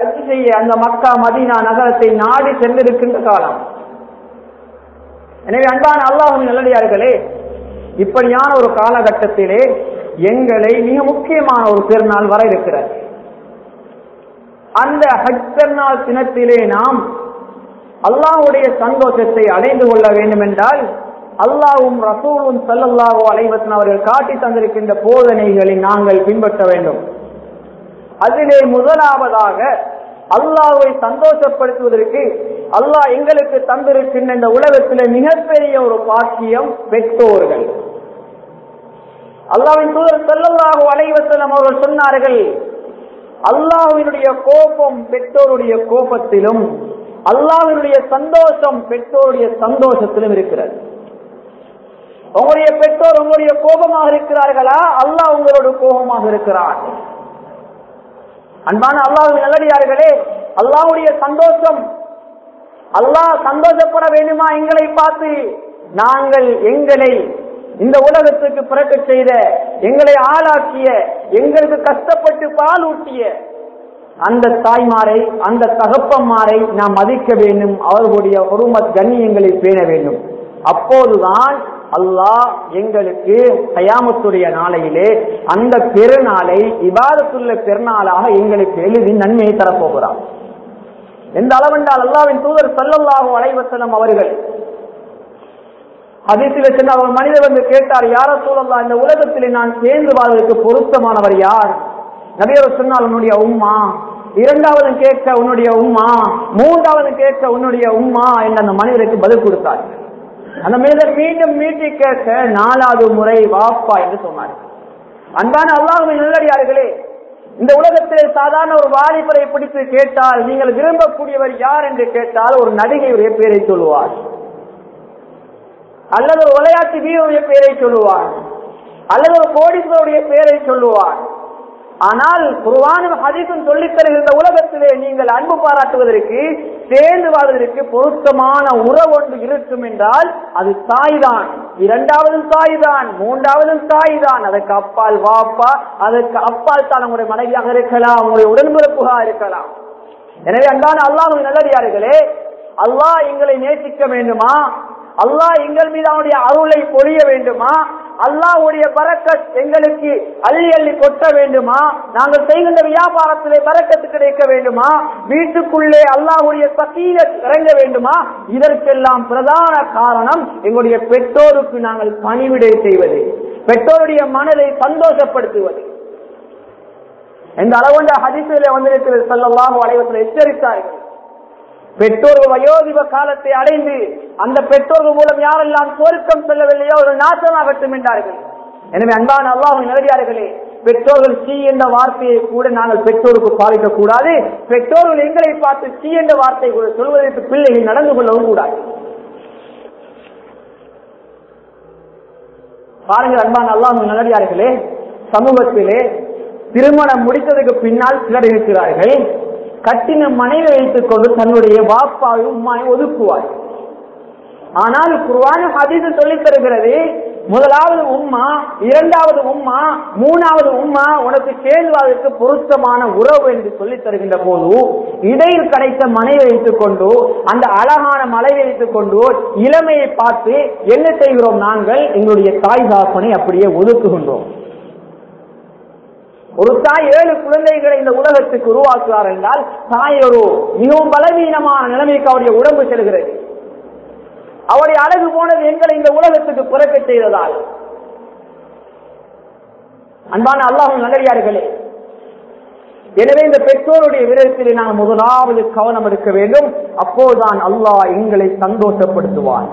ரத்து செய்ய அந்த மக்கா மதீனா நகரத்தை நாடி சென்றிருக்கின்ற காலம் எனவே அன்பான அல்லாஹும் நல்லடியார்களே இப்படியான ஒரு காலகட்டத்திலே எங்களை மிக முக்கியமான ஒரு பெருநாள் வர இருக்கிறது அந்த ஹஜ் பெருநாள் தினத்திலே நாம் அல்லாஹ்வுடைய சந்தோஷத்தை அடைந்து கொள்ள வேண்டும் என்றால் அல்லாஹ்வும் ரசூலும் சல்லல்லாஹு அலைவசன் அவர்கள் காட்டி தந்திருக்கின்ற போதனைகளை நாங்கள் பின்பற்ற வேண்டும் அதிலே முதலாவதாக அல்லாஹ்வை சந்தோஷப்படுத்துவதற்கு அல்லாஹ் எங்களுக்கு தந்திருக்கின்ற இந்த உலகத்திலே மிகப்பெரிய ஒரு பாக்கியம் பெற்றோர்கள் அல்லாஹ்வின் தூதர் ஸல்லல்லாஹு அலைஹி வஸல்லம் அவர்கள் சொன்னார்கள் அல்லாஹ்வினுடைய கோபம் பெற்றோருடைய கோபத்திலும் அல்லாஹ்வினுடைய சந்தோஷம் பெற்றோருடைய சந்தோஷத்திலும் இருக்கிறது உங்களுடைய பெற்றோர் உங்களுடைய கோபமாக இருக்கிறார்களா அல்லாஹ் உங்களோட கோபமாக இருக்கிறார் அன்பான அல்லாஹ்வின் நல்லடியார்களே அல்லாஹ்வுடைய சந்தோஷம் அல்லாஹ் சந்தோஷப்பட வேண்டுமா எங்களை பார்த்து நாங்கள் எங்களை இந்த உலகத்துக்கு பிறக்க செய்த எங்களை ஆளாக்கிய எங்களுக்கு கஷ்டப்பட்டு பால் ஊட்டிய அந்த தாய்மாரை அந்த தகப்பன்மாரை நாம் மதிக்க வேண்டும் அவர்களுடைய ஒருமத் கண்ணியங்களை பேண வேண்டும் அப்போதுதான் அல்லாஹ் எங்களுக்கு கயாமத்துடைய நாளையிலே அந்த பெருநாளை இபாதத்துள்ள பெருநாளாக எங்களுக்கு எழுதி நன்மையை தரப்போகிறார் எந்த அளவென்றால் அல்லாவின் தூதர் சல்லல்லாஹு அலைவசலம் அவர்கள் ஹதீஸில் சென்று அவர் மனிதர் வந்து கேட்டார் யார சூழல்லா இந்த உலகத்திலே நான் சேர்ந்து வாழ்வதற்கு பொருத்தமானவர் யார் நபியவர் சொன்னால் உன்னுடைய உம்மா இரண்டாவது கேட்க உன்னுடைய உம்மா மூன்றாவது கேட்க உன்னுடைய உம்மா என்று அந்த மனிதருக்கு பதில் கொடுத்தார் அந்த மனிதர் மீண்டும் மீட்டி கேட்க நாலாவது முறை வாப்பா என்று சொன்னார் அன்பான அல்லாஹுவின் நல்லடியார்களே இந்த உலகத்திலே சாதாரண ஒரு வாலிபரை பிடித்து கேட்டால் நீங்கள் விரும்பக்கூடியவர் யார் என்று கேட்டால் ஒரு நடிகையுடைய பெயரை சொல்லுவார் அல்லது ஒரு விளையாட்டு வீரருடைய பெயரை சொல்லுவார் அல்லது ஒரு கோடீஸ்வருடைய பெயரை சொல்லுவார் ஆனால் குருவானும் ஹதீஸும் சொல்லித் தருகின்ற உலகத்திலே நீங்கள் அன்பு பாராட்டுவதற்கு சேர்ந்து வாழ்வதற்கு பொருத்தமான உறவு ஒன்று இருக்கும் என்றால் அது தாய்தான் இரண்டாவதும் தாய்தான் மூன்றாவதும் தாய்தான் அதற்கு அப்பால் வாப்பா அதற்கு அப்பால் தான் உங்களுடைய மனைவியாக இருக்கலாம் உங்களுடைய உடன்பிறப்புகளாக இருக்கலாம் எனவே அன்பான அல்லாஹ் நல்லடியார்களே அல்லாஹ் எங்களை நேசிக்க வேண்டுமா அல்லாஹ் எங்கள் மீது அவனுடைய அருளை பொழிய வேண்டுமா அல்லாஹ்வுடைய பரக்கத் எங்களுக்கு அள்ளி அள்ளி கொட்ட வேண்டுமா நாங்கள் செய்கின்ற வியாபாரத்திலே பரக்கத்து கிடைக்க வேண்டுமா வீட்டுக்குள்ளே அல்லாஹ்வுடைய சக்கீனத் இறங்க வேண்டுமா இதற்கெல்லாம் பிரதான காரணம் எங்களுடைய பெற்றோருக்கு நாங்கள் பணிவிடை செய்வது பெற்றோருடைய மனதை சந்தோஷப்படுத்துவது இந்த அளவுண்ட ஹதிசிலே வந்திருக்கிறது சொல்லலாம் அலைவத்தில் எச்சரித்தார்கள் பெற்றோர்கள் வயோதிப காலத்தை அடைந்து அந்த பெற்றோர்கள் மூலம் யாரெல்லாம் சொருக்கம் செல்லவில்லையோ ஒரு நாசமாகட்டும் என்றார்கள் எனவே அன்பான அல்லாஹ் நிலவியார்களே பெற்றோர்கள் சி என்ற வார்த்தையை கூட நாங்கள் பெற்றோருக்கு பாதிக்க கூடாது பெற்றோர்கள் எங்களை பார்த்து சி என்ற வார்த்தை கூட சொல்வதற்கு பிள்ளைகள் நடந்து கொள்ளவும் கூடாது பாருங்கள் அன்பான அல்லாஹ் நல்லடியார்களே சமூகத்திலே திருமணம் முடித்ததுக்கு பின்னால் சிலர் இருக்கிறார்கள் கட்டின மனைவி வைத்துக் கொண்டு தன்னுடைய வாப்பாவையும் உம்மாவையும் ஒதுக்குவார் ஆனால் குர்வான ஹதீஸ் சொல்லித் தருகிறது முதலாவது உம்மா இரண்டாவது உம்மா மூணாவது உம்மா உனக்கு சேர்ந்துவதற்கு பொருத்தமான உறவு என்று சொல்லித் தருகின்ற போது இடையில் கிடைத்த மனைவி வைத்துக் கொண்டு அந்த அழகான மலை வைத்துக் கொண்டு இளமையை பார்த்து என்ன செய்கிறோம் நாங்கள் எங்களுடைய தாய் தாப்பனை அப்படியே ஒதுக்குகின்றோம் ஒரு தாய் ஏழு குழந்தைகளை இந்த உலகத்துக்கு உருவாக்குவார் என்றால் தாய் ஒரு மிகவும் பலவீனமான நிலைமைக்கு அவருடைய உடம்பு செல்கிறது அவருடைய அழகு போனது எங்களை இந்த உலகத்துக்கு பிறக்க செய்ததால் அன்பான அல்லாஹும் நல்லடியார்களே எனவே இந்த பெற்றோருடைய விதத்திலே நாம் முதலாவது கவனம் எடுக்க வேண்டும் அப்போதுதான் அல்லாஹ் எங்களை சந்தோஷப்படுத்துவார்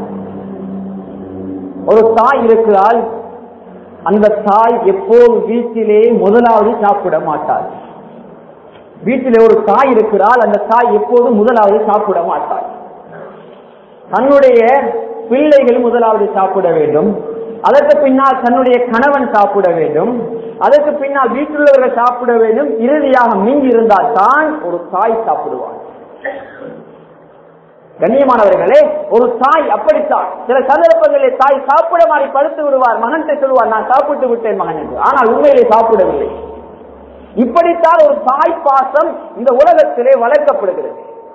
ஒரு தாய் இருக்கிறால் அந்த தாய் எப்போது வீட்டிலே முதலாவது சாப்பிட மாட்டார் வீட்டிலே ஒரு தாய் இருக்கிறால் அந்த தாய் எப்போது முதலாவது சாப்பிட மாட்டார் தன்னுடைய பிள்ளைகள் முதலாவது சாப்பிட வேண்டும் அதற்கு பின்னால் தன்னுடைய கணவன் சாப்பிட வேண்டும் அதற்கு பின்னால் வீட்டிலுள்ளவர்கள் சாப்பிட வேண்டும் இறுதியாக மிஞ்சி இருந்தால் தான் ஒரு தாய் சாப்பிடுவார் கண்ணியமானவர்களே ஒரு தாய் அப்படித்தான் சில சந்தர்ப்பங்களில் தாய் சாப்பிட மாதிரி படுத்து விடுவார் மகன்கிட்ட சொல்லுவார் நான் சாப்பிட்டு விட்டேன் மகன் என்று ஆனால் உண்மையிலே சாப்பிடவில்லை இப்படித்தான் ஒரு தாய் பாசம் இந்த உலகத்திலே வளர்க்கப்படுகிறது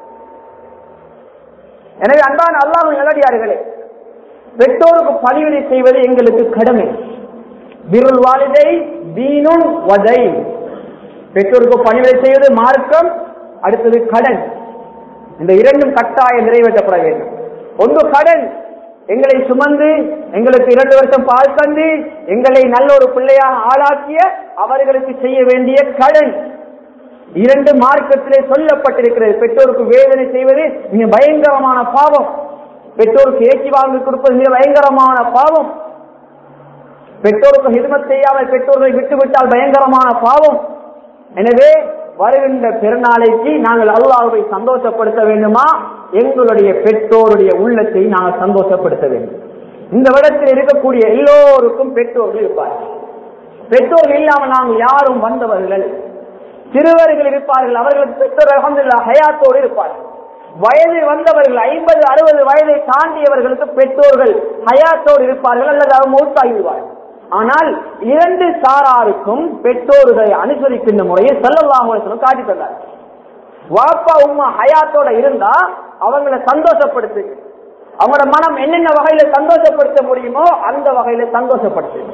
எனவே அன்பான அல்லாஹ் நல்லடியார்களே பெற்றோருக்கு பணிவிடை செய்வது எங்களுக்கு கடமை பிருள் வாலிதை தீனுன் வதை பெற்றோருக்கு பணிவிடை செய்வது மார்க்கம் அடுத்தது கடன் இந்த இரண்டும் கட்டாயம் நிறைவேற்றப்பட வேண்டும் ஒன்று கடன் எங்களை சுமந்து எங்களுக்கு இரண்டு வருஷம் பால் தந்து எங்களை நல்ல ஒரு பிள்ளையாக ஆளாக்கிய அவர்களுக்கு செய்ய வேண்டிய கடன் இரண்டு மார்க்கத்திலே சொல்லப்பட்டிருக்கிறது பெற்றோருக்கு வேதனை செய்வது மிக பயங்கரமான பாவம் பெற்றோருக்கு ஏற்றி வாங்கி கொடுப்பது மிக பயங்கரமான பாவம் பெற்றோருக்கு ஹிதமத் செய்யாமல் பெற்றோர்களை விட்டுவிட்டால் பயங்கரமான பாவம் எனவே வருகின்ற பெருநாளைக்கு நாங்கள் அல்லாஹ்வை சந்தோஷப்படுத்த வேண்டுமா எங்களுடைய பெற்றோருடைய உள்ளத்தை நாங்கள் சந்தோஷப்படுத்த வேண்டும் இந்த இடத்தில் இருக்கக்கூடிய எல்லோருக்கும் பெற்றோர்கள் இருப்பார்கள் பெற்றோர்கள் இல்லாமல் நாங்கள் யாரும் வந்தவர்கள் சிறுவர்கள் இருப்பார்கள் அவர்களுக்கு பெற்றோர் அகமதுல்லா ஹயாத்தோடு இருப்பார்கள் வயது வந்தவர்கள் ஐம்பது அறுபது வயதை தாண்டியவர்களுக்கு பெற்றோர்கள் ஹயாத்தோடு இருப்பார்கள் அல்லது அவர் மூத்தாகிவிடுவார்கள் ஆனால் இரண்டு சாராருக்கும் பெற்றோர்களை அனுசரிக்கின்ற முறையை செல்லல்லாக காட்டி தந்தார் வாப்பா உம்மா ஹயாத்தோட இருந்தா அவங்கள சந்தோஷப்படுத்து அவங்களோட மனம் என்னென்ன வகையில சந்தோஷப்படுத்த முடியுமோ அந்த வகையில சந்தோஷப்படுத்து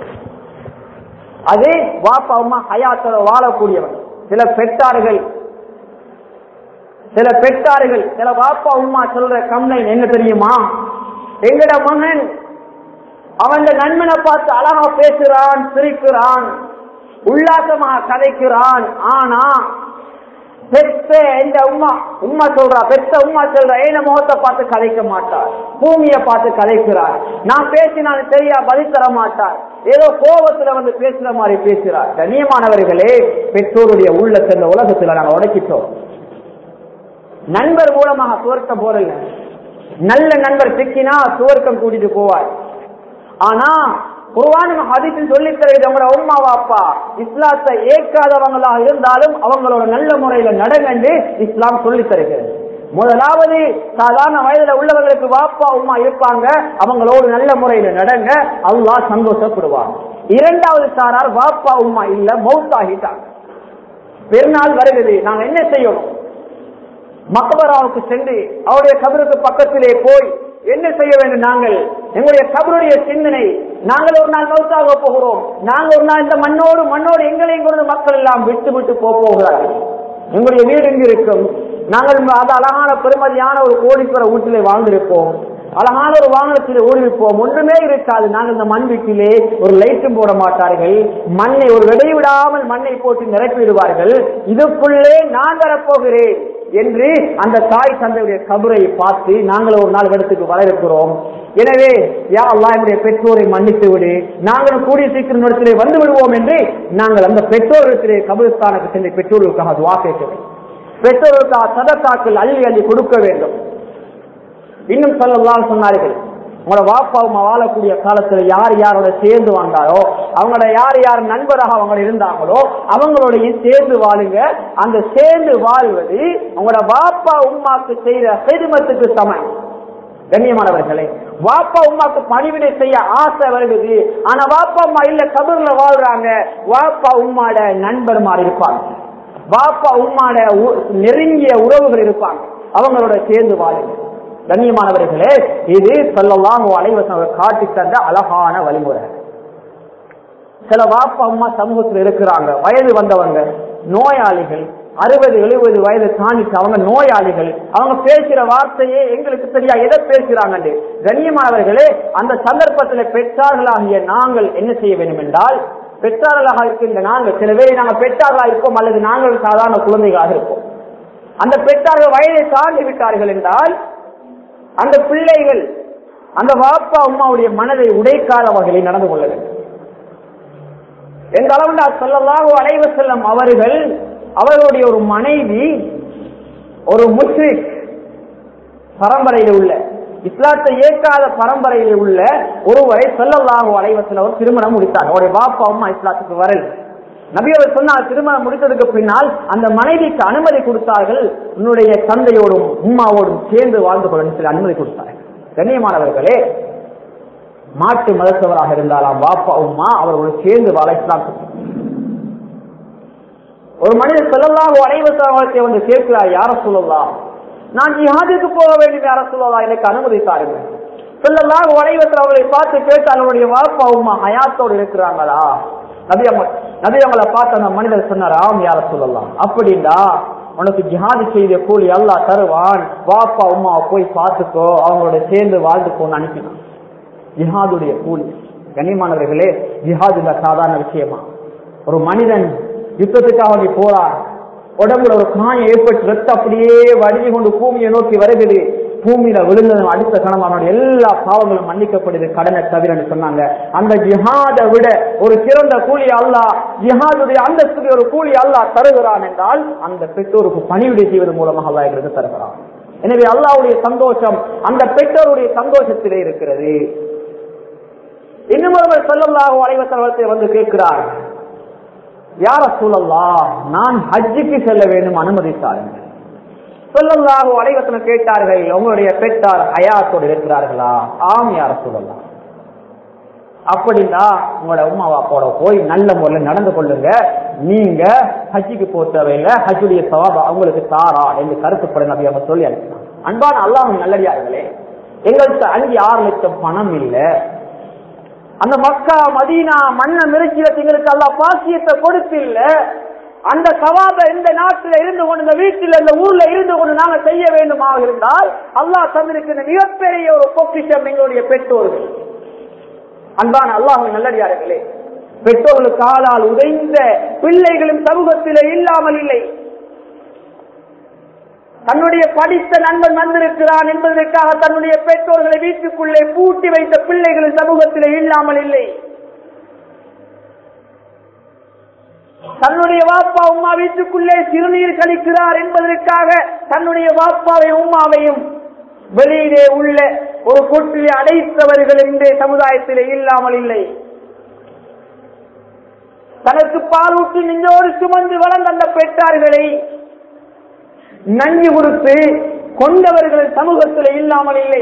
அது வாப்பா உம்மா ஹயாத்தோட வாழக்கூடியவன் சில பெற்றார்கள் சில பெற்றார்கள் சில வாப்பா உம்மா சொல்ற கம்ப்ளைண்ட் என்ன தெரியுமா எங்கட மகன் அவன் நண்பனை பார்த்து அழகா பேசுறான் சிரிக்கிறான் உல்லாசமாக கதைக்கிறான் ஆனா பெத்த இந்த உமா உமா சொல்றா பெத்த உமா சொல்றா ஏன முகத்தை பார்த்து கதைக்க மாட்டார் பூமிய பார்த்து கதைக்கிறார் நான் பேசினாலும் சரியா பதில் தர மாட்டார் ஏதோ கோபத்துல வந்து பேசுற மாதிரி பேசுறார் கண்ணியமானவர்களே பெற்றோருடைய உள்ளத்தை இந்த உலகத்துல நாங்க உடைச்சிட்டோம் நண்பர் மூலமாக சுவர்க்கம் போறல நல்ல நண்பர் சிக்கினா சுவர்க்கம் கூட்டிட்டு போவார் ஆனா குர்வானும் ஹதீஸில் சொல்லி தருகிறது அவங்களோட உம்மா வாப்பா இஸ்லாத்தை ஏற்காதவங்களா இருந்தாலும் அவங்களோட நல்ல முறையில நடங்கண்டு இஸ்லாம் சொல்லி தருகிறது முதலாவது சாதாரண வயதுல உள்ளவர்களுக்கு வாப்பா உமா இருப்பாங்க அவங்களோடு நல்ல முறையில நடங்க அல்லாஹ் சந்தோஷப்படுவாங்க இரண்டாவது சாரார் வாப்பா உமா இல்ல மௌத்தாகிட்டாங்க பெருநாள் வருகிறது நாங்க என்ன செய்யணும் மக்கபராவுக்கு சென்று அவருடைய கபருக்கு பக்கத்திலே போய் என்ன செய்ய வேண்டும் நாங்கள் எங்களுடைய கபருடைய சிந்தனை நாங்கள் ஒரு நாள் மௌத்தாக போகிறோம் நாங்கள் ஒரு நாள் இந்த மண்ணோடு மண்ணோடு எங்களையும் கொண்டு மக்கள் எல்லாம் விட்டு விட்டு போக போகிறார்கள் எங்களுடைய வீடு எங்கு இருக்கும் நாங்கள் அது அழகான பெருமதியான ஒரு கோடீஸ்வர வீட்டிலே வாழ்ந்திருப்போம் அழகான ஒரு வாகனத்தில் ஓடிருப்போம் ஒன்றுமே இருக்காது நாங்கள் இந்த மண் வீட்டிலே ஒரு லைட்டும் போட மாட்டார்கள் மண்ணை ஒரு விடை விடாமல் மண்ணை போட்டு நிரப்பி விடுவார்கள் இதுக்குள்ளே நான் வரப்போகிறேன் என்று அந்த தாய் தந்தையுடைய கபரை பார்த்து நாங்கள் ஒரு நாள் இடத்துக்கு வர இருக்கிறோம் எனவே யா அல்லா என்னுடைய பெற்றோரை மன்னித்து விடு நாங்களும் கூடிய சீக்கிரம் இடத்திலே வந்து விடுவோம் என்று நாங்கள் அந்த பெற்றோரிடத்திலே கபிரஸ்தானுக்கு சென்று பெற்றோர்களுக்காக துவா கேட்க வேண்டும் பெற்றோர்களுக்காக சதத்தாக்கள் அள்ளி அள்ளி கொடுக்க வேண்டும் இன்னும் சொல்லலாம் சொன்னார்கள் உங்களோட வாப்பாவும் வாழக்கூடிய காலத்துல யார் யாரோட சேர்ந்து வாழ்ந்தாரோ அவங்களோட யார் யார் நண்பராக அவங்க இருந்தாங்களோ அவங்களோடையும் சேர்ந்து வாழுங்க அந்த சேர்ந்து வாழ்வது உங்களோட வாப்பா உமாக்கு செய்யற செதுமத்துக்கு சமம் கண்ணியமானவர்களே வாப்பா உமாக்கு பணிவிடை செய்ய ஆசை வருகிறது ஆனா வாப்பா அம்மா இல்ல கபூர்ல வாழ்றாங்க வாப்பா உம்மாட நண்பர்மார் இருப்பாங்க வாப்பா உம்மாட நெருங்கிய உறவுகள் இருப்பாங்க அவங்களோட சேர்ந்து வாழுங்க கண்ணியமானவர்களே இது சொல்லலாம் அலைவசம் காட்டி தந்த அழகான வழிமுறை சில வாப்பா அம்மா சமூகத்தில் இருக்கிறாங்க வயது வந்தவங்க நோயாளிகள் அறுபது எழுபது வயது தாண்டிட்டு அவங்க நோயாளிகள் அவங்க பேசுற வார்த்தையே எங்களுக்கு தெரியா எதை பேசுறாங்க கண்ணியமானவர்களே அந்த சந்தர்ப்பத்தில் பெற்றார்களாகிய நாங்கள் என்ன செய்ய வேண்டும் என்றால் பெற்றார்களாக இருக்கின்ற நாங்கள் சில பேர் நாங்கள் பெற்றார்களாக இருப்போம் அல்லது நாங்கள் சாதாரண குழந்தைகளாக இருப்போம் அந்த பெற்றார்கள் வயதை தாண்டி விட்டார்கள் என்றால் அந்த பிள்ளைகள் அந்த வாப்பா அம்மாவுடைய மனதை உடைக்காத வகையில் நடந்து கொள்ள வேண்டும் எந்த அளவுண்டா சொல்லலாக அலைவ செல்லும் அவர்கள் அவர்களுடைய ஒரு மனைவி ஒரு முஸ்லிக் பரம்பரையில் உள்ள இஸ்லாத்தை ஏற்காத பரம்பரையில் உள்ள ஒருவரை சொல்லலாக அலைவசல் அவர் திருமணம் முடித்தார் அவருடைய பாப்பா அம்மா இஸ்லாத்துக்கு வரல நபி அவர் சொன்னார் திருமணம் முடித்ததுக்கு பின்னால் அந்த மனைவிக்கு அனுமதி கொடுத்தார்கள் உன்னுடைய தந்தையோடும் உம்மாவோடும் சேர்ந்து வாழ்ந்து கொள்ள சொல்லி அனுமதி கொடுத்தார்கள் கண்ணியமானவர்களே மாட்டு மதத்தவராக இருந்தாலாம் வாப்பா உம்மா அவர்களோடு சேர்ந்து வாழ இஸ்லாம் ஒரு மனிதர் சொல்லலாம் அனைவத்தை வந்து கேட்கிறார் யார சொல்லலாம் நான் ஜிஹாதுக்கு போக வேண்டும் யார சொல்லலாம் எனக்கு அனுமதி தாருங்க சொல்லலாம் வளைவத்தில் அவர்களை பார்த்து கேட்டு அவருடைய வாப்பா உமா ஹயாத்தோடு இருக்கிறாங்களா நபி அவங்க நபி அவங்கள பார்த்து அந்த மனிதர் சொன்னார் ஆம் யார சொல்லலாம் அப்படின்னா உனக்கு ஜிஹாது செய்த கூலி அல்லாஹ் தருவான் வாப்பா உமாவை போய் பார்த்துக்கோ அவங்களோட சேர்ந்து வாழ்ந்துக்கோன்னு அனுப்பினான் ஜிஹாதுடைய கூலி கண்ணியமானவர்களே ஜிஹாது இந்த சாதாரண விஷயமா ஒரு மனிதன் யுத்தத்துக்காக வேண்டி போறார் உடம்புல ஒரு காயம் ஏற்பட்டு ரத்தம் அப்படியே வடிஞ்சு கொண்டு பூமியை நோக்கி வருகிறது பூமியில விழுந்தது அடுத்த கணம் அவனுடைய எல்லா பாவங்களும் மன்னிக்கப்படுது கடனை தவிரன்னு சொன்னாங்க அந்த ஜிஹாதை விட ஒரு சிறந்த கூலி அல்லாஹ் ஜிஹாதுடைய அந்தஸ்துடைய ஒரு கூலி அல்லாஹ் தருகிறான் என்றால் அந்த பெற்றோருக்கு பணிவிடை செய்வது மூலமாக அல்லாஹ் எங்களுக்கு தருகிறான் எனவே அல்லாஹ்வுடைய சந்தோஷம் அந்த பெற்றோருடைய சந்தோஷத்திலே இருக்கிறது இன்னும் ஒருவர் சொல்லல்லாஹு அலைவசலத்தை வந்து கேட்கிறார் யார சூழல்லா நான் ஹஜ்ஜுக்கு செல்ல வேண்டும் அனுமதித்தாருங்க சொல்லல்லாஹு அலைவசனம் கேட்டார்கள் உங்களுடைய பெற்றார் ஹயாத்தோடு இருக்கிறார்களா ஆம் யார சூழல்லாம் அப்படின்னா உங்களோட உமா அப்பாவோட போய் நல்ல முறையில் நடந்து கொள்ளுங்க நீங்க ஹஜ்ஜுக்கு போக தேவையில்லை ஹஜ்ஜுடைய சவாபா அவங்களுக்கு தாரா என்று கருத்துப்பட நபி அவங்க சொல்லி அனுப்பினாங்க அன்பான அல்லாஹ் நல்லடியார்களே எங்கள்கிட்ட அஞ்சு ஆறு லட்சம் பணம் இல்லை அந்த மக்கா மதீனா மண்ண மிரட்சியில எங்களுக்கு அல்லா பாசியத்தை கொடுத்து இல்ல அந்த சவாப இந்த நாட்டில் இருந்து கொண்டு இந்த வீட்டில் இந்த ஊர்ல இருந்து கொண்டு நாங்க செய்ய வேண்டுமாக இருந்தால் அல்லாஹ் தந்திருக்கிற மிகப்பெரிய ஒரு பொக்கிஷம் எங்களுடைய பெற்றோர்கள் அன்பான அல்லாஹ் நல்லடியார்களே பெற்றோர்களுக்கு ஆளால் உதைந்த பிள்ளைகளும் சமூகத்திலே இல்லாமல் இல்லை தன்னுடைய படித்த நண்பன் வந்திருக்கிறான் என்பதற்காக தன்னுடைய பெற்றோர்களை வீட்டுக்குள்ளே பூட்டி வைத்த பிள்ளைகள் சமூகத்திலே இல்லாமல் இல்லை தன்னுடைய வாப்பா உமா வீட்டுக்குள்ளே சிறுநீர் கழிக்கிறார் என்பதற்காக தன்னுடைய வாப்பாவை உமாவையும் வெளியிலே உள்ள ஒரு கொட்டிலே அடைத்தவர்கள் இன்றைய சமுதாயத்திலே இல்லாமல் இல்லை தனக்கு பாலூட்டி நெஞ்சோடு சுமந்து வளர்ந்த அந்த பெற்றார்களை நஞ்சு கொடுத்து கொண்டவர்கள் சமூகத்தில் இல்லாமல் இல்லை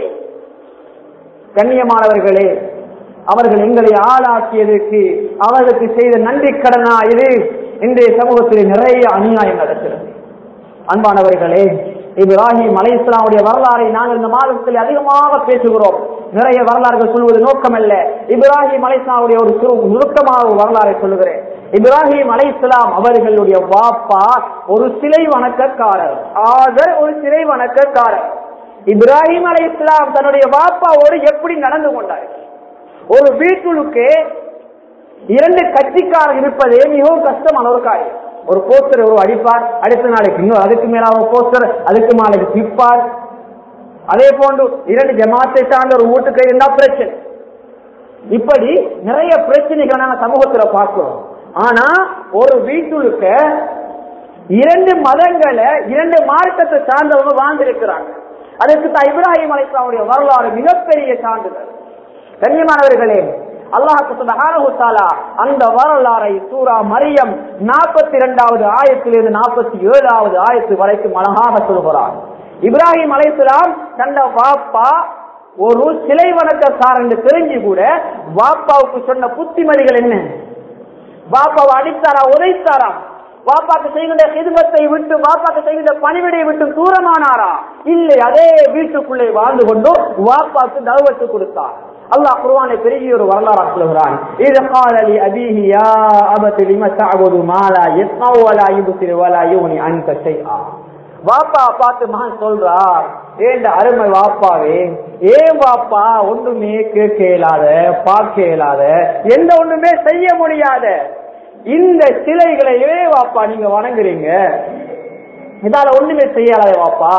கண்ணியமானவர்களே அவர்கள் எங்களை ஆளாக்கியதற்கு அவர்களுக்கு செய்த நன்றி கடனா இது இன்றைய சமூகத்தில் நிறைய அநியாயம் நடக்கிறது அன்பானவர்களே இப்ராஹிம் அலை இஸ்லாமுடைய வரலாறை நாங்கள் இந்த மாதத்தில் அதிகமாக பேசுகிறோம் நிறைய வரலாறுகள் சொல்வது நோக்கமல்ல இப்ராஹிம் அலை இஸ்லாமுடைய ஒரு சுருக்கமாக ஒரு வரலாறை சொல்லுகிறேன் இப்ராஹிம் அலை இஸ்லாம் அவர்களுடைய வாப்பா ஒரு சிலை வணக்கக்காரர் ஆதர் ஒரு சிலை வணக்கக்காரர் இப்ராஹிம் அலை இஸ்லாம் தன்னுடைய வாப்பாவோடு எப்படி நடந்து கொண்டார் ஒரு வீட்டுக்கு இரண்டு கட்சிக்காரர் இருப்பதே மிகவும் கஷ்டமான ஒரு காரியம் ஒரு போஸ்டர் ஒரு அடிப்பார் அடுத்த நாளைக்கு இன்னும் அதுக்கு மேல ஒரு போஸ்டர் அதுக்கு நாளைக்கு பிப்பார் அதே போன்று இரண்டு ஜமாத்தை சார்ந்த ஒரு வீட்டுக்கு இருந்தா பிரச்சனை இப்படி நிறைய பிரச்சனைகளை நாங்க சமூகத்துல பார்க்கிறோம் ஆனா ஒரு வீட்டுக்கு இரண்டு மதங்களை இரண்டு மார்க்கத்தை சார்ந்தவங்க வாழ்ந்திருக்கிறாங்க அதற்கு தான் இப்ராஹிம் அலைஸ்லாமுடைய வரலாறு மிகப்பெரிய சான்றிதழ் கண்ணியமானவர்களே அல்லாஹாலா அந்த வரலாறை சூரா மரியம் நாற்பத்தி இரண்டாவது ஆயத்திலிருந்து நாற்பத்தி ஏழாவது ஆயத்து வரைக்கும் அழகாக சொல்கிறார் இப்ராஹிம் அலைசலாம் தந்த வாப்பா ஒரு சிலை வணக்கக்காரன் என்று தெரிஞ்சு கூட வாப்பாவுக்கு சொன்ன புத்திமதிகள் என்ன பாப்பாவை அடித்தாரா உதைத்தாரா வாப்பாக்கு செய்கின்ற ஹிதுமத்தை விட்டு வாப்பாக்கு செய்கின்ற பணிவிடையை விட்டு தூரமானாரா இல்லை அதே வீட்டுக்குள்ளே வாழ்ந்து கொண்டு வாப்பாக்கு தவத்து கொடுத்தார் அல்லாஹ் குர்ஆனை பெரிய ஒரு வரலாறு சொல்கிறான் இது قال لأبيه يا أبت لم تعبد ما لا يسمع ولا يبصر ولا يغني عنك شيئا வாப்பா பார்த்து மகன் சொல்றார் ஏண்ட அருமை வாப்பாவே ஏன் வாப்பா ஒன்றுமே கேட்க இயலாத பார்க்க இயலாத எந்த ஒண்ணுமே செய்ய முடியாத இந்த சிலைகளையே வாப்பா நீங்க வணங்குறீங்க இதால ஒண்ணுமே செய்யலாத வாப்பா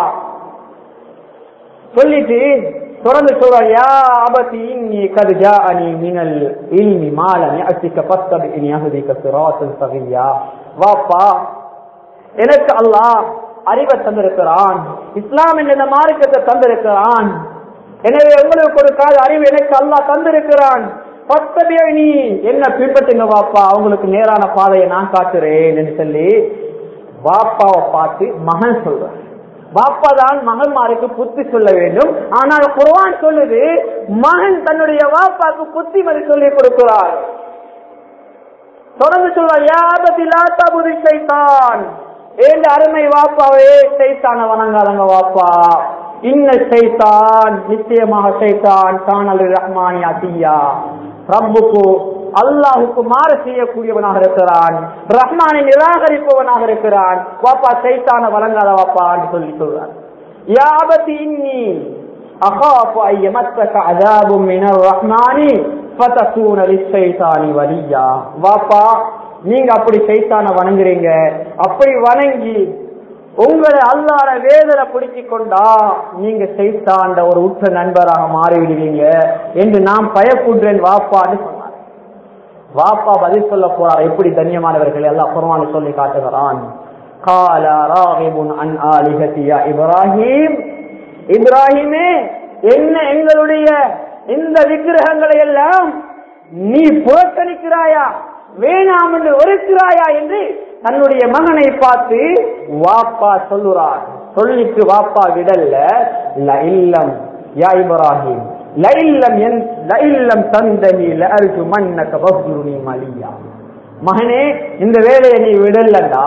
சொல்லிட்டு தொடர்ந்து சொல்றார் யா அபதி இன்னி கது ஜாஅனி மினல் இல்மி மாலம் யஅதிக ஃபத்தபிஇனி அஹ்திக சிராத்தன் சகியா வாப்பா எனக்கு அல்லாஹ் அறிவை தந்திருக்கிறான் இஸ்லாம் என்ற மார்க்கத்தை தந்திருக்கிறான் எனவே உங்களுக்கு ஒரு கால அறிவு எனக்கு அல்லாஹ் தந்திருக்கிறான் பத்தபிய நீ என்ன பின்பற்றுங்க வாப்பா அவங்களுக்கு நேரான பாதையை நான் காட்டுறேன் என்று சொல்லி வாப்பாவை பார்த்து மகன் சொல்றான் பாப்பா தான் மகன்மாருக்கு புத்தி சொல்ல வேண்டும் ஆனால் குர்ஆன் சொல்லுது மகன் தன்னுடைய வாப்பாக்கு புத்திமதி சொல்லி கொடுக்கிறார் தொடர்ந்து சொல்வார் யாபத்திலா தபுதி சைத்தான் ஏந்த அருமை வாப்பாவே சைத்தான வணங்காதங்க வாப்பா இன்ன சைத்தான் நிச்சயமாக சைத்தான் காணல் ரஹ்மானி அசியா ரப்புக்கு அல்லாஹுக்கு மாறு செய்யக்கூடியவனாக இருக்கிறான் ரஹ்மானை நிராகரிப்பவனாக இருக்கிறான் வாப்பா சைத்தான வழங்காத வாப்பா என்று சொல்லி சொல்றார் யாபத்தி இன்னி அகாஃபு ஐயமத்தக அதாபும் மினர் ரஹ்மானி ஃபதகூன லிஷைத்தானி வலியா வாப்பா நீங்க அப்படி சைத்தான வணங்குறீங்க அப்படி வணங்கி உங்களை அல்லாட வேதனை பிடிச்சு கொண்டா நீங்க சைத்தாண்ட ஒரு உற்ற நண்பராக மாறிவிடுவீங்க என்று நான் பயப்படுறேன் வாப்பான்னு சொன்னார் வாப்பா பதில் சொல்ல போறார் எப்படி தன்யமானவர்கள் எல்லாம் குர்ஆன் சொல்லி காட்டுகிறான் கால ராகிபுன் அன் ஆலிஹத்தியா இப்ராஹிம் இப்ராஹிமே என்ன எங்களுடைய இந்த விக்கிரகங்களை எல்லாம் நீ புறக்கணிக்கிறாயா வேணாம் என்று வெறுக்கிறாயா என்று தன்னுடைய மகனை பார்த்து வாப்பா சொல்லுறார் சொல்லிட்டு வாப்பா விடல்ல ல இல்லம் யா இப்ராஹிம் ல இல்லம் என் ல இல்லம் தந்தனி ல அர்ஜு மன்னக பஹ்ருனி மலியா மகனே இந்த வேலையை நீ விடலடா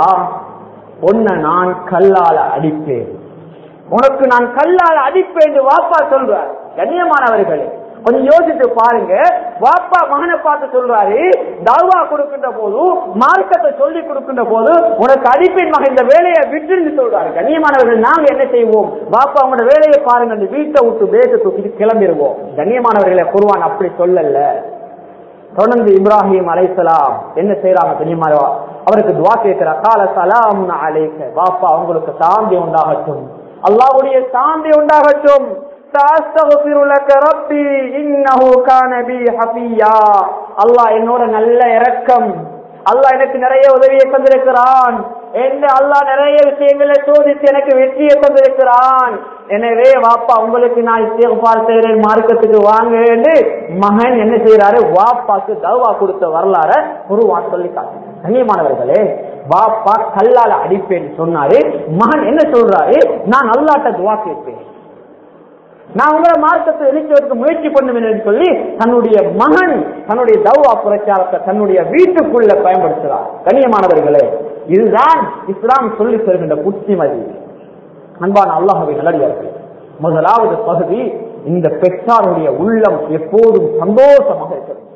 உன்னை நான் கல்லால அடிப்பேன் உனக்கு நான் கல்லால் அடிப்பேன் என்று வாப்பா சொல்றார் கண்ணியமானவர்களே கொஞ்சம் யோசித்து பாருங்க வாப்பா மகனை பார்த்து சொல்றாரு தாவா கொடுக்கின்ற போது மார்க்கத்தை சொல்லி கொடுக்கின்ற போது உனக்கு அடிப்பேன் மகன் இந்த வேலையை விட்டுன்னு சொல்றாரு கண்ணியமானவர்கள் நாங்க என்ன செய்வோம் வாப்பா உங்களோட வேலையை பாருங்க அந்த வீட்டை விட்டு பேச தூக்கிட்டு கிளம்பிடுவோம் கண்ணியமானவர்களை குருவான் அப்படி சொல்லல தொடர்ந்து இப்ராஹிம் அலைசலாம் என்ன செய்யறாங்க தெரியுமா அவருக்கு துவா கேட்கிற கால சலாம் அலைக்க வாப்பா உங்களுக்கு சாந்தி உண்டாகட்டும் அல்லாஹ்வுடைய சாந்தி உண்டாகட்டும் சாஸ்தகுஃபிரு லக ரப்பி இன்னஹு கான பி ஹஃபியா அல்லாஹ் என்னோட நல்ல இரக்கம் அல்லாஹ் எனக்கு நிறைய உதவியை தந்திருக்கிறான் என்று அல்லாஹ் நிறைய விஷயங்களை சோதித்து எனக்கு வெற்றியை தந்திருக்கிறான் எனவே வாப்பா உங்களுக்கு நான் இஸ்திக்பார் செய்கிறேன் மார்க்கத்துக்கு வாங்க என்று மகன் என்ன செய்யறாரு வாப்பாக்கு தவா கொடுத்த வரலாற குருவான் சொல்லி கண்ணியமானவர்களே வாப்பா கல்லால அடிப்பேன் சொன்னாரு மகன் என்ன சொல்றாரு நான் அல்லாட்ட துவா கேட்பேன் நான் உங்களை மார்க்கத்தை இணைக்கிறதுக்கு முயற்சி பண்ணுவேன் என்று சொல்லி தன்னுடைய மகன் தன்னுடைய தௌவா பிரச்சாரத்தை தன்னுடைய வீட்டுக்குள்ள பயன்படுத்துகிறார் கண்ணியமானவர்களே இதுதான் இஸ்லாம் சொல்லி தருகின்ற புத்திமதி அன்பான அல்லாஹவை நல்லடியார்கள் முதலாவது பகுதி இந்த பெற்றாருடைய உள்ளம் எப்போதும் சந்தோஷமாக இருக்க வேண்டும்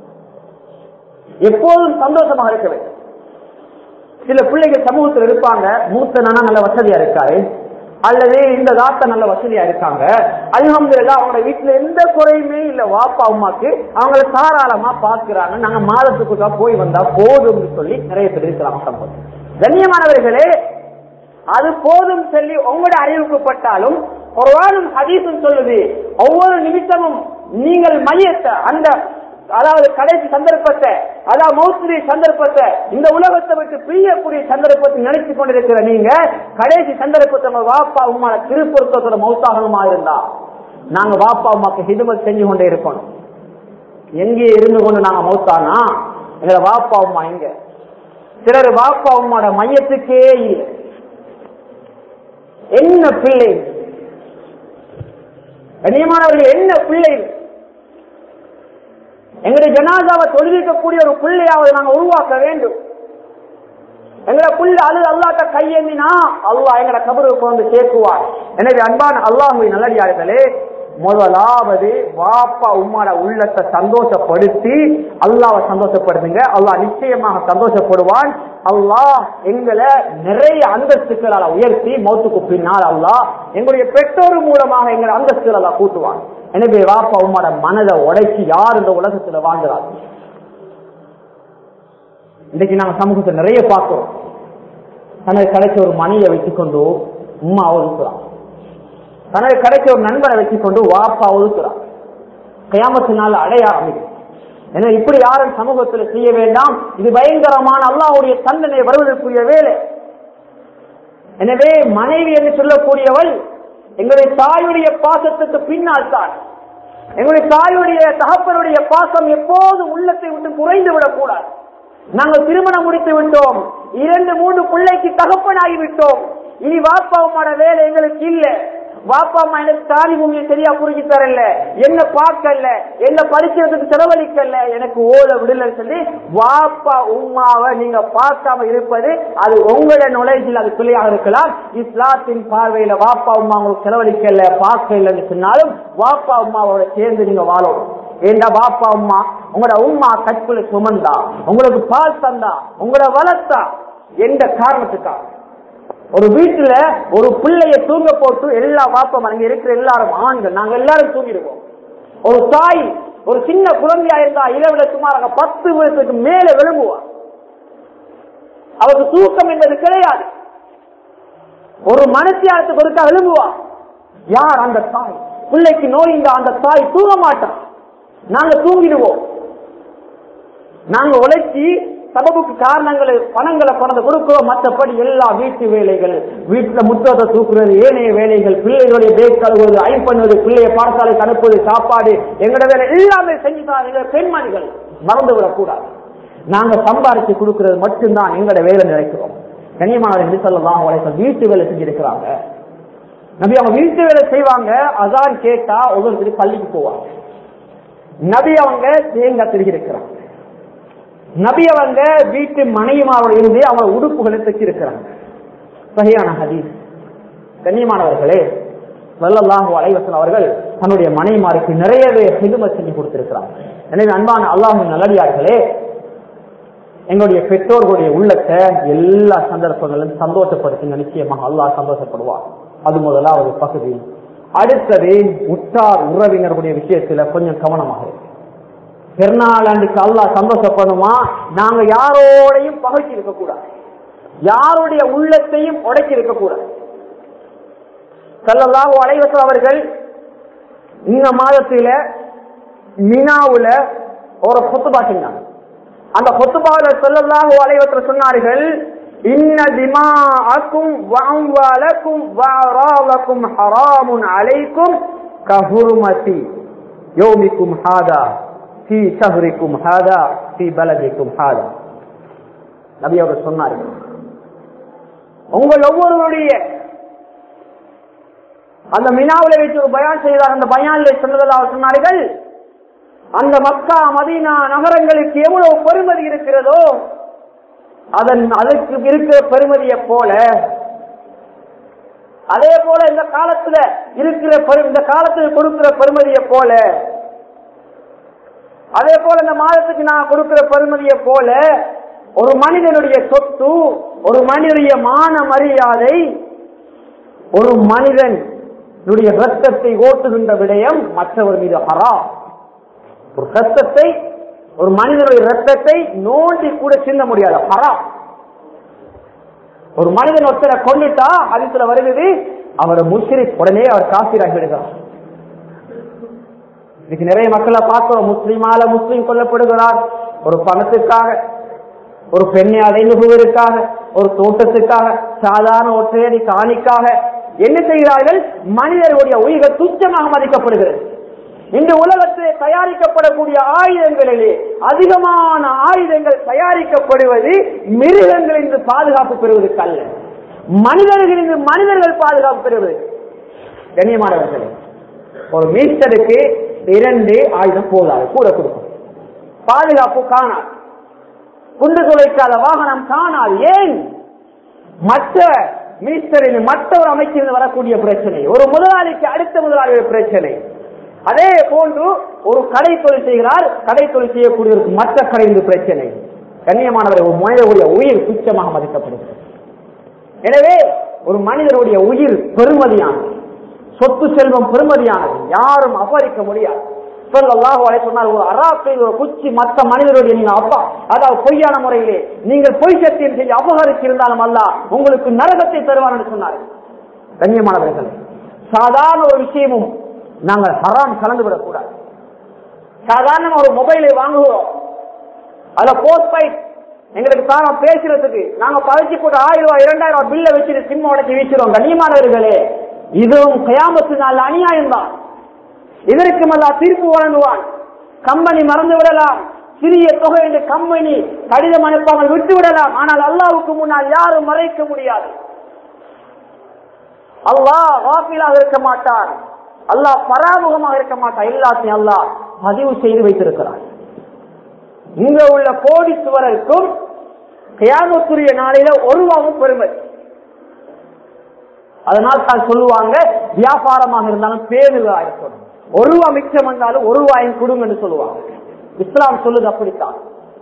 எப்போதும் சந்தோஷமாக இருக்க வேண்டும் சில பிள்ளைகள் சமூகத்தில் இருப்பாங்க மூத்த நானா நல்ல வசதியா இருக்காரு அல்லது இந்த தாத்தா நல்ல வசதியா இருக்காங்க அல்ஹம்துலில்லாஹ் அவங்க வீட்டுல எந்த குறையுமே இல்ல வாப்பா அம்மாக்கு அவங்கள தாராளமா பாக்குறாங்க நாங்க மாதத்துக்கு தான் போய் வந்தா போதும்னு சொல்லி நிறைய பேர் இருக்கிறாங்க சம்பவம் கண்ணியமானவர்களே அது போதும் சொல்லி உங்களோட அறிவிக்கப்பட்டாலும் குர்ஆனும் ஹதீஸும் சொல்லுது ஒவ்வொரு நிமிஷமும் நீங்கள் மையத்தை அந்த அதாவது கடைசி சந்தர்ப்பத்தை அதாவது மௌத்துடைய சந்தர்ப்பத்தை இந்த உலகத்தை விட்டு பிரியக்கூடிய சந்தர்ப்பத்தை நினைச்சு கொண்டிருக்கிற நீங்க கடைசி சந்தர்ப்பத்தை நம்ம வாப்பா உமா திருப்பொருத்தத்தோட மௌத்தாகணுமா இருந்தா நாங்க வாப்பா உமாக்கு ஹிதுமத் செஞ்சு கொண்டே இருக்கணும் எங்கே இருந்து கொண்டு நாங்க மௌத்தானா எங்களை வாப்பா உமா எங்க சிலர் வாப்பா உமாட மையத்துக்கே இல்லை என்ன பிள்ளை கண்ணியமானவர்கள் என்ன பிள்ளை எங்களுடைய ஜனாதாவை தொழுவிக்கக்கூடிய ஒரு பிள்ளையாவது நாங்க உருவாக்க வேண்டும் எங்களை புள்ள அழுது அல்லாட்ட கையேந்தினா அல்லாஹ் எங்களை கபருக்கு வந்து சேர்க்குவார் எனவே அன்பான அல்லாஹுவை நல்லடியார்களே முதலாவது வாப்பா உம்மாட உள்ளத்தை சந்தோஷப்படுத்தி அல்லாவை சந்தோஷப்படுத்துங்க அல்லாஹ் நிச்சயமாக சந்தோஷப்படுவான் அல்லாஹ் எங்களை நிறைய அந்தஸ்துக்களால் உயர்த்தி மௌத்துக்கு பின்னால் அல்லாஹ் எங்களுடைய பெற்றோர் மூலமாக எங்களை அந்தஸ்துகள் அல்லாஹ் கூட்டுவான் எனவே வாப்பா உம்மாட மனதை உடைச்சி யார் இந்த உலகத்துல வாழ்கிறார் இன்னைக்கு நாங்க சமூகத்தை நிறைய பார்க்கிறோம் தனக்கு கிடைச்ச ஒரு மணியை வச்சுக்கொண்டு உம்மா ஒதுக்குறான் தனக்கு கிடைச்ச ஒரு நண்பரை வச்சுக்கொண்டு வாப்பா ஒதுக்குறான் கயாமத்தினால் அடைய ஆரம்பிக்கும் எனவே இப்படி யாரும் சமூகத்தில் செய்ய வேண்டாம் இது பயங்கரமான அல்லாஹ்வுடைய தண்டனை வருவதற்குரிய வேலை எனவே மனைவி என்று சொல்லக்கூடியவள் எங்களுடைய தாயுடைய பாசத்துக்கு பின்னால் தான் எங்களுடைய தாயுடைய தகப்பனுடைய பாசம் எப்போதும் உள்ளத்தை விட்டு குறைந்து விடக்கூடாது நாங்கள் திருமணம் முடித்து விட்டோம் இரண்டு மூன்று பிள்ளைக்கு தகப்பனாகி விட்டோம் இனி வாப்பாவுமான வேலை எங்களுக்கு இல்ல வாப்பா அம்மா எனக்கு தாலி பூமியை சரியா புரிஞ்சு தரல என்ன பார்க்கல என்ன படிக்கிறதுக்கு செலவழிக்கல எனக்கு ஓத விடலன்னு சொல்லி வாப்பா உம்மாவை நீங்க பார்க்காம இருப்பது அது உங்களோட நுழைஞ்சில் அது பிள்ளையாக இருக்கலாம் இஸ்லாத்தின் பார்வையில வாப்பா உம்மா உங்களுக்கு செலவழிக்கல பார்க்கலன்னு சொன்னாலும் வாப்பா உம்மாவோட சேர்ந்து நீங்க வாழணும் ஏண்டா பாப்பா அம்மா உங்களோட உம்மா கற்புல சுமந்தா உங்களுக்கு பால் தந்தா உங்களோட வளர்த்தா எந்த காரணத்துக்கா ஒரு வீட்டுல ஒரு பிள்ளைய தூங்க போட்டு எல்லா பாப்பம் அங்க இருக்கிற எல்லாரும் ஆண்கள் நாங்க எல்லாரும் தூங்கிடுவோம் ஒரு தாய் ஒரு சின்ன குழந்தையா இருந்தா இரவுல சுமாராக பத்து வயசுக்கு மேல விழுங்குவா அவருக்கு தூக்கம் என்பது கிடையாது ஒரு மனசியாரத்துக்கு ஒருக்கா விழுங்குவா யார் அந்த தாய் பிள்ளைக்கு நோய் இந்த அந்த தாய் தூங்க மாட்டான் நாங்க தூங்கிடுவோம் நாங்க உழைச்சி சபபுக்கு காரணங்கள் பணங்களை கொண்டு கொடுக்கிறோம் மற்றபடி எல்லா வீட்டு வேலைகள் வீட்டுல முற்றத்தை தூக்குறது ஏனைய வேலைகள் பிள்ளைகளுடைய பேக் கழுவுவது ஐம் பண்ணுவது பிள்ளைய பாடசாலைக்கு அனுப்புவது சாப்பாடு எங்களோட வேலை எல்லாமே செஞ்சுதான் எங்க பெண்மணிகள் மறந்து விடக்கூடாது நாங்க சம்பாரிச்சு கொடுக்கிறது மட்டும்தான் எங்களோட வேலை நினைக்கிறோம் கனியமானவர்கள் சொல்லலாம் உழைக்க வீட்டு வேலை செஞ்சிருக்கிறாங்க நபி அவங்க வீட்டு வேலை செய்வாங்க அதான் கேட்டா ஒவ்வொருத்தருக்கு பள்ளிக்கு போவாங்க நபி அவங்க தேங்காய் திருகிருக்கிறாங்க நபி அவங்க வீட்டு மனைவிமாரோட இருந்து அவங்க உடுப்புகளை தைச்சிருக்கிறாங்க சரியான ஹதீஸ் கண்ணியமானவர்களே வல்லல்லாஹு அலைவசன் அவர்கள் தன்னுடைய மனைவிமாருக்கு நிறையவே ஹிதுமை செஞ்சு கொடுத்திருக்கிறாங்க எனவே அன்பான அல்லாஹின் நல்லடியார்களே எங்களுடைய பெற்றோர்களுடைய உள்ளத்தை எல்லா சந்தர்ப்பங்களிலும் சந்தோஷப்படுத்துங்க நிச்சயமாக அல்லாஹ் சந்தோஷப்படுவார் அது முதலாவது பகுதி அடுத்தது உற்றார் உறவினர்களுடைய விஷயத்துல கொஞ்சம் கவனமாக இருக்கு பெருநாளாண்டுக்கு அல்லாஹ் சந்தோஷப்படுமா நாங்க யாரோடையும் பகைச்சு இருக்கக்கூடாது யாருடைய உள்ளத்தையும் உடைச்சு இருக்கக்கூடாது செல்லல்லாஹு அலைவசம் அவர்கள் இந்த மாதத்தில மினாவுல ஒரு கொத்துபா செஞ்சாங்க அந்த கொத்துபாவில செல்லல்லாஹு அலைவசம் சொன்னார்கள் இன்ன திமாஅக்கும் வஅம்வாலக்கும் வஅராலக்கும் ஹராமுன் அலைக்கும் கஹுர்மதி யௌமிக்கும் ஹாதா ஃபீ ஷஹ்ரிக்கும் ஹாதா ஃபீ பலதிக்கும் ஹாதா நபி அவர் சொன்னார்கள் உங்கள் ஒவ்வொருவருடைய அந்த மினாவில வைத்து ஒரு பயான் செய்தார் அந்த பயானில் சொன்னதாக சொன்னார்கள் அந்த மக்கா மதீனா நகரங்களுக்கு எவ்வளவு பெருமதி இருக்கிறதோ அதன் அதற்கு இருக்கிற பெருமதியை போல அதே போல இந்த காலத்துல இருக்கிற பெரு- இந்த காலத்துல கொடுக்கிற பெருமதியை போல அதே போல இந்த மாதத்துக்கு நான் கொடுக்கிற பெருமதியை போல ஒரு மனிதனுடைய சொத்து ஒரு மனிதனுடைய மான மரியாதை ஒரு மனிதனுடைய ரத்தத்தை ஓட்டுகின்ற விடயம் மற்றவர் மீது ஹரா ஒரு ரத்தத்தை ஒரு மனிதனுடைய ரத்தத்தை நோண்டி கூட சிந்த முடியாது ஹரா ஒரு மனிதன் ஒருத்தரை கொண்டுட்டா அதுல வருகிறது அவர் முஸ்லிம் உடனே அவர் காசிராகி விடுகிறார் இன்னைக்கு நிறைய மக்களை பார்க்கிறோம் முஸ்லீமால முஸ்லீம் கொல்லப்படுகிறார் ஒரு பணத்துக்காக ஒரு பெண்ணை அடைந்து போவதற்காக ஒரு தோட்டத்துக்காக சாதாரண ஒற்றையடி காணிக்காக என்ன செய்கிறார்கள் மனிதர்களுடைய உயிர்கள் துச்சமாக மதிக்கப்படுகிறது இந்த உலகத்தில் தயாரிக்கப்படக்கூடிய ஆயுதங்களிலே அதிகமான ஆயுதங்கள் தயாரிக்கப்படுவது மிருகங்களிலிருந்து பாதுகாப்பு பெறுவதற்கு அல்ல மனிதர்களிலிருந்து மனிதர்கள் பாதுகாப்பு பெறுவது கண்ணியமானவர்களே ஒரு மீட்டருக்கு இரண்டு ஆயுதம் போதாது கூட கொடுக்கும் பாதுகாப்பு காணாது குண்டு துளைக்காத வாகனம் காணாது ஏன் மற்ற மினிஸ்டரின் மற்ற ஒரு அமைச்சிலிருந்து வரக்கூடிய பிரச்சனை ஒரு முதலாளிக்கு அடுத்த முதலாளியுடைய பிரச்சனை அதே போன்று ஒரு கடை தொழில் செய்கிறார் கடை தொழில் செய்யக்கூடியவருக்கு மற்ற கடையில் பிரச்சனை கண்ணியமானவர் ஒரு மனிதனுடைய உயிர் துச்சமாக மதிக்கப்படுகிறது எனவே ஒரு மனிதனுடைய உயிர் பெருமதியானது சொத்து செல்வம் பெருமதியானது யாரும் அபகரிக்க முடியாது சொல்லல்லாஹு அலைஹி சொன்னார் ஒரு அராப்பை ஒரு குச்சி மற்ற மனிதருடைய நீங்க அப்பா அதாவது பொய்யான முறையிலே நீங்கள் பொய் சத்தியம் செய்ய அபகரிச்சிருந்தாலும் அல்ல உங்களுக்கு நரகத்தை தருவான் என்று சொன்னார் கண்ணியமானவர்கள் சாதாரண ஒரு விஷயமும் நாங்கள் ஹராம் கலந்து விடக்கூடாது சாதாரண ஒரு மொபைலை வாங்குகிறோம் அதுல போஸ்ட் பைட் எங்களுக்கு தாங்க பேசுறதுக்கு நாங்க பதிச்சு போட்டு ஆயிரம் ரூபாய் இரண்டாயிரம் ரூபாய் பில்ல வச்சுட்டு சிம் உடச்சி வீசுறோம் கண்ணியமானவர்களே இதுவும் கயாமத்து நாள் அநியாயம் தான் இதற்கு மல்லா தீர்ப்பு வழங்குவான் கம்பெனி மறந்து விடலாம் சிறிய தொகை என்று கம்பெனி கடிதம் அனுப்பாமல் விட்டு விடலாம் ஆனால் அல்லாவுக்கு முன்னால் யாரும் மறைக்க முடியாது அல்லாஹ் வாக்கிலாக இருக்க மாட்டான் அல்லாஹ் பராமுகமாக இருக்க மாட்டான் எல்லாத்தையும் அல்லாஹ் பதிவு செய்து வைத்திருக்கிறான் இங்க உள்ள கோடீஸ்வரருக்கும் கியாமத்துரிய நாளையில ஒருவாவும் பெருமை அதனால் தான் சொல்லுவாங்க வியாபாரமாக இருந்தாலும் பேணுதா இருக்கணும் ஒரு ரூபா மிச்சம் வந்தாலும் ஒரு ரூபாயும் கொடுங்கன்னு சொல்லுவாங்க இஸ்லாம் சொல்லுது அப்படித்தான்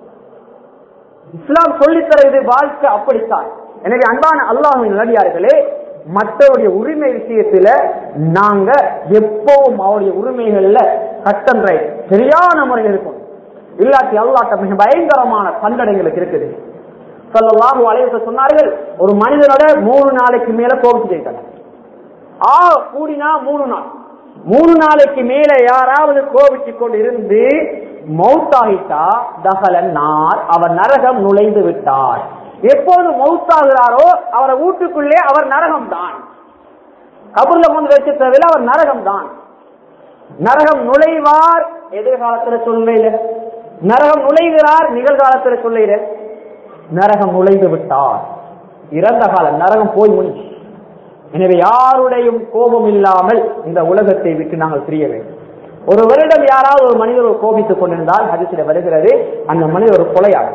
இஸ்லாம் சொல்லித்தர இது வாழ்க்கை அப்படித்தான் எனவே அன்பான அல்லாஹின் நடிகார்களே மற்றவருடைய உரிமை விஷயத்துல நாங்க எப்பவும் அவருடைய உரிமைகள்ல கட்டன் ரைட் சரியான முறையில் இருக்கும் இல்லாட்டி அல்லாட்ட மிக பயங்கரமான தண்டனைகளுக்கு இருக்குது சொல்லலாம் அலைவச சொன்னார்கள் ஒரு மனிதனோட மூணு நாளைக்கு மேல கோபிச்சு ஜெயித்தாங்க ஆ கூடினா மூணு நாள் மூணு நாளைக்கு மேல யாராவது கோபிச்சு கொண்டு இருந்து மௌத்தாகிட்டா தகலன் நார் அவர் நரகம் நுழைந்து விட்டார் எப்போது மௌத்தாகிறாரோ அவரை வீட்டுக்குள்ளே அவர் நரகம் தான் கபூர்ல கொண்டு வச்ச தவிர அவர் நரகம் தான் நரகம் நுழைவார் எதிர்காலத்துல சொல்ல நரகம் நுழைகிறார் நிகழ்காலத்துல சொல்ல நரகம் நுழைந்து விட்டார் இறந்த காலம் நரகம் போய் முடிஞ்சு எனவே யாருடையும் கோபம் இல்லாமல் இந்த உலகத்தை விட்டு நாங்கள் பிரிய வேண்டும் ஒரு வருடம் யாராவது ஒரு மனிதர் கோபித்துக் கொண்டிருந்தால் ஹரிசில வருகிறது அந்த மனிதர் ஒரு கொலையாளர்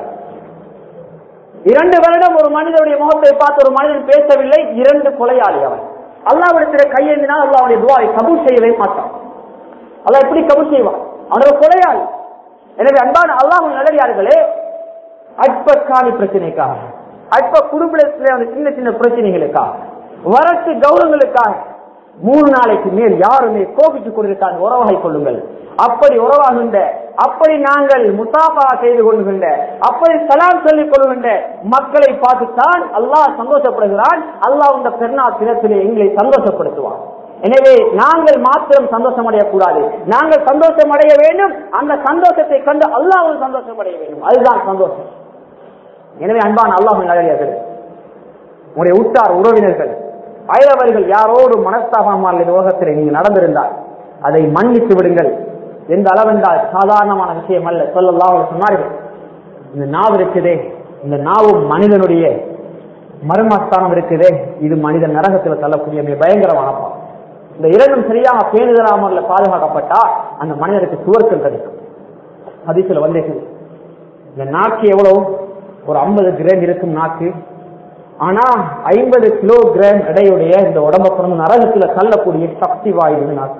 இரண்டு வருடம் ஒரு மனிதனுடைய முகத்தை பார்த்து ஒரு மனிதன் பேசவில்லை இரண்டு கொலையாளி அவன் அல்லாவிடத்தில் கையேந்தினால் அல்லாவுடைய துவாவை கபூல் செய்யவே மாட்டான் அல்லா எப்படி கபூல் செய்வான் அவன் ஒரு கொலையாளி எனவே அன்பான அல்லாஹ் நல்லடியார்களே அற்பக்காணி பிரச்சனைக்காக அற்ப குடும்பத்திலே அந்த சின்ன சின்ன பிரச்சனைகளுக்காக வரட்டு கௌரவங்களுக்காக மூணு நாளைக்கு மேல் யாருமே கோபித்துக் கொண்டிருக்காங்க உறவாகி கொள்ளுங்கள் அப்படி உறவாகின்ற அப்படி நாங்கள் முசாபா செய்து கொள்கின்ற அப்படி சலாம் சொல்லிக் கொள்கின்ற மக்களை பார்த்துத்தான் அல்லாஹ் சந்தோஷப்படுகிறான் அல்லாஹ் இந்த பெருநா தினத்திலே எங்களை சந்தோஷப்படுத்துவான் எனவே நாங்கள் மாத்திரம் சந்தோஷம் அடையக்கூடாது நாங்கள் சந்தோஷம் அடைய வேண்டும் அந்த சந்தோஷத்தை கண்டு அல்லாவும் சந்தோஷம் அடைய வேண்டும் அதுதான் சந்தோஷம் எனவே அன்பான அல்லாஹ் நல்லடியார்கள் உங்களுடைய உற்றார் உறவினர்கள் அயலவர்கள் யாரோடு மனஸ்தாபமான உலகத்தில் நீங்க நடந்திருந்தால் அதை மன்னித்து விடுங்கள் எந்த அளவென்றால் சாதாரணமான விஷயம் அல்ல சொல்லலாம் சொன்னார்கள் இந்த நாவு இருக்குதே இந்த நாவும் மனிதனுடைய மர்மஸ்தானம் இருக்குதே இது மனிதன் நரகத்தில் தள்ளக்கூடிய மிக பயங்கரமான பாவம் இந்த இரண்டும் சரியாக பேணுதலாமல் பாதுகாக்கப்பட்டா அந்த மனிதனுக்கு சுவர்க்கம் கிடைக்கும் அதிசல வந்தேன் இந்த நாக்கு எவ்வளவு ஒரு ஐம்பது கிராம் இருக்கும் நாக்கு ஆனா ஐம்பது கிலோ கிராம் எடையுடைய இந்த உடம்ப பிறந்த நரகத்துல தள்ளக்கூடிய சக்தி வாய்வு நாக்கு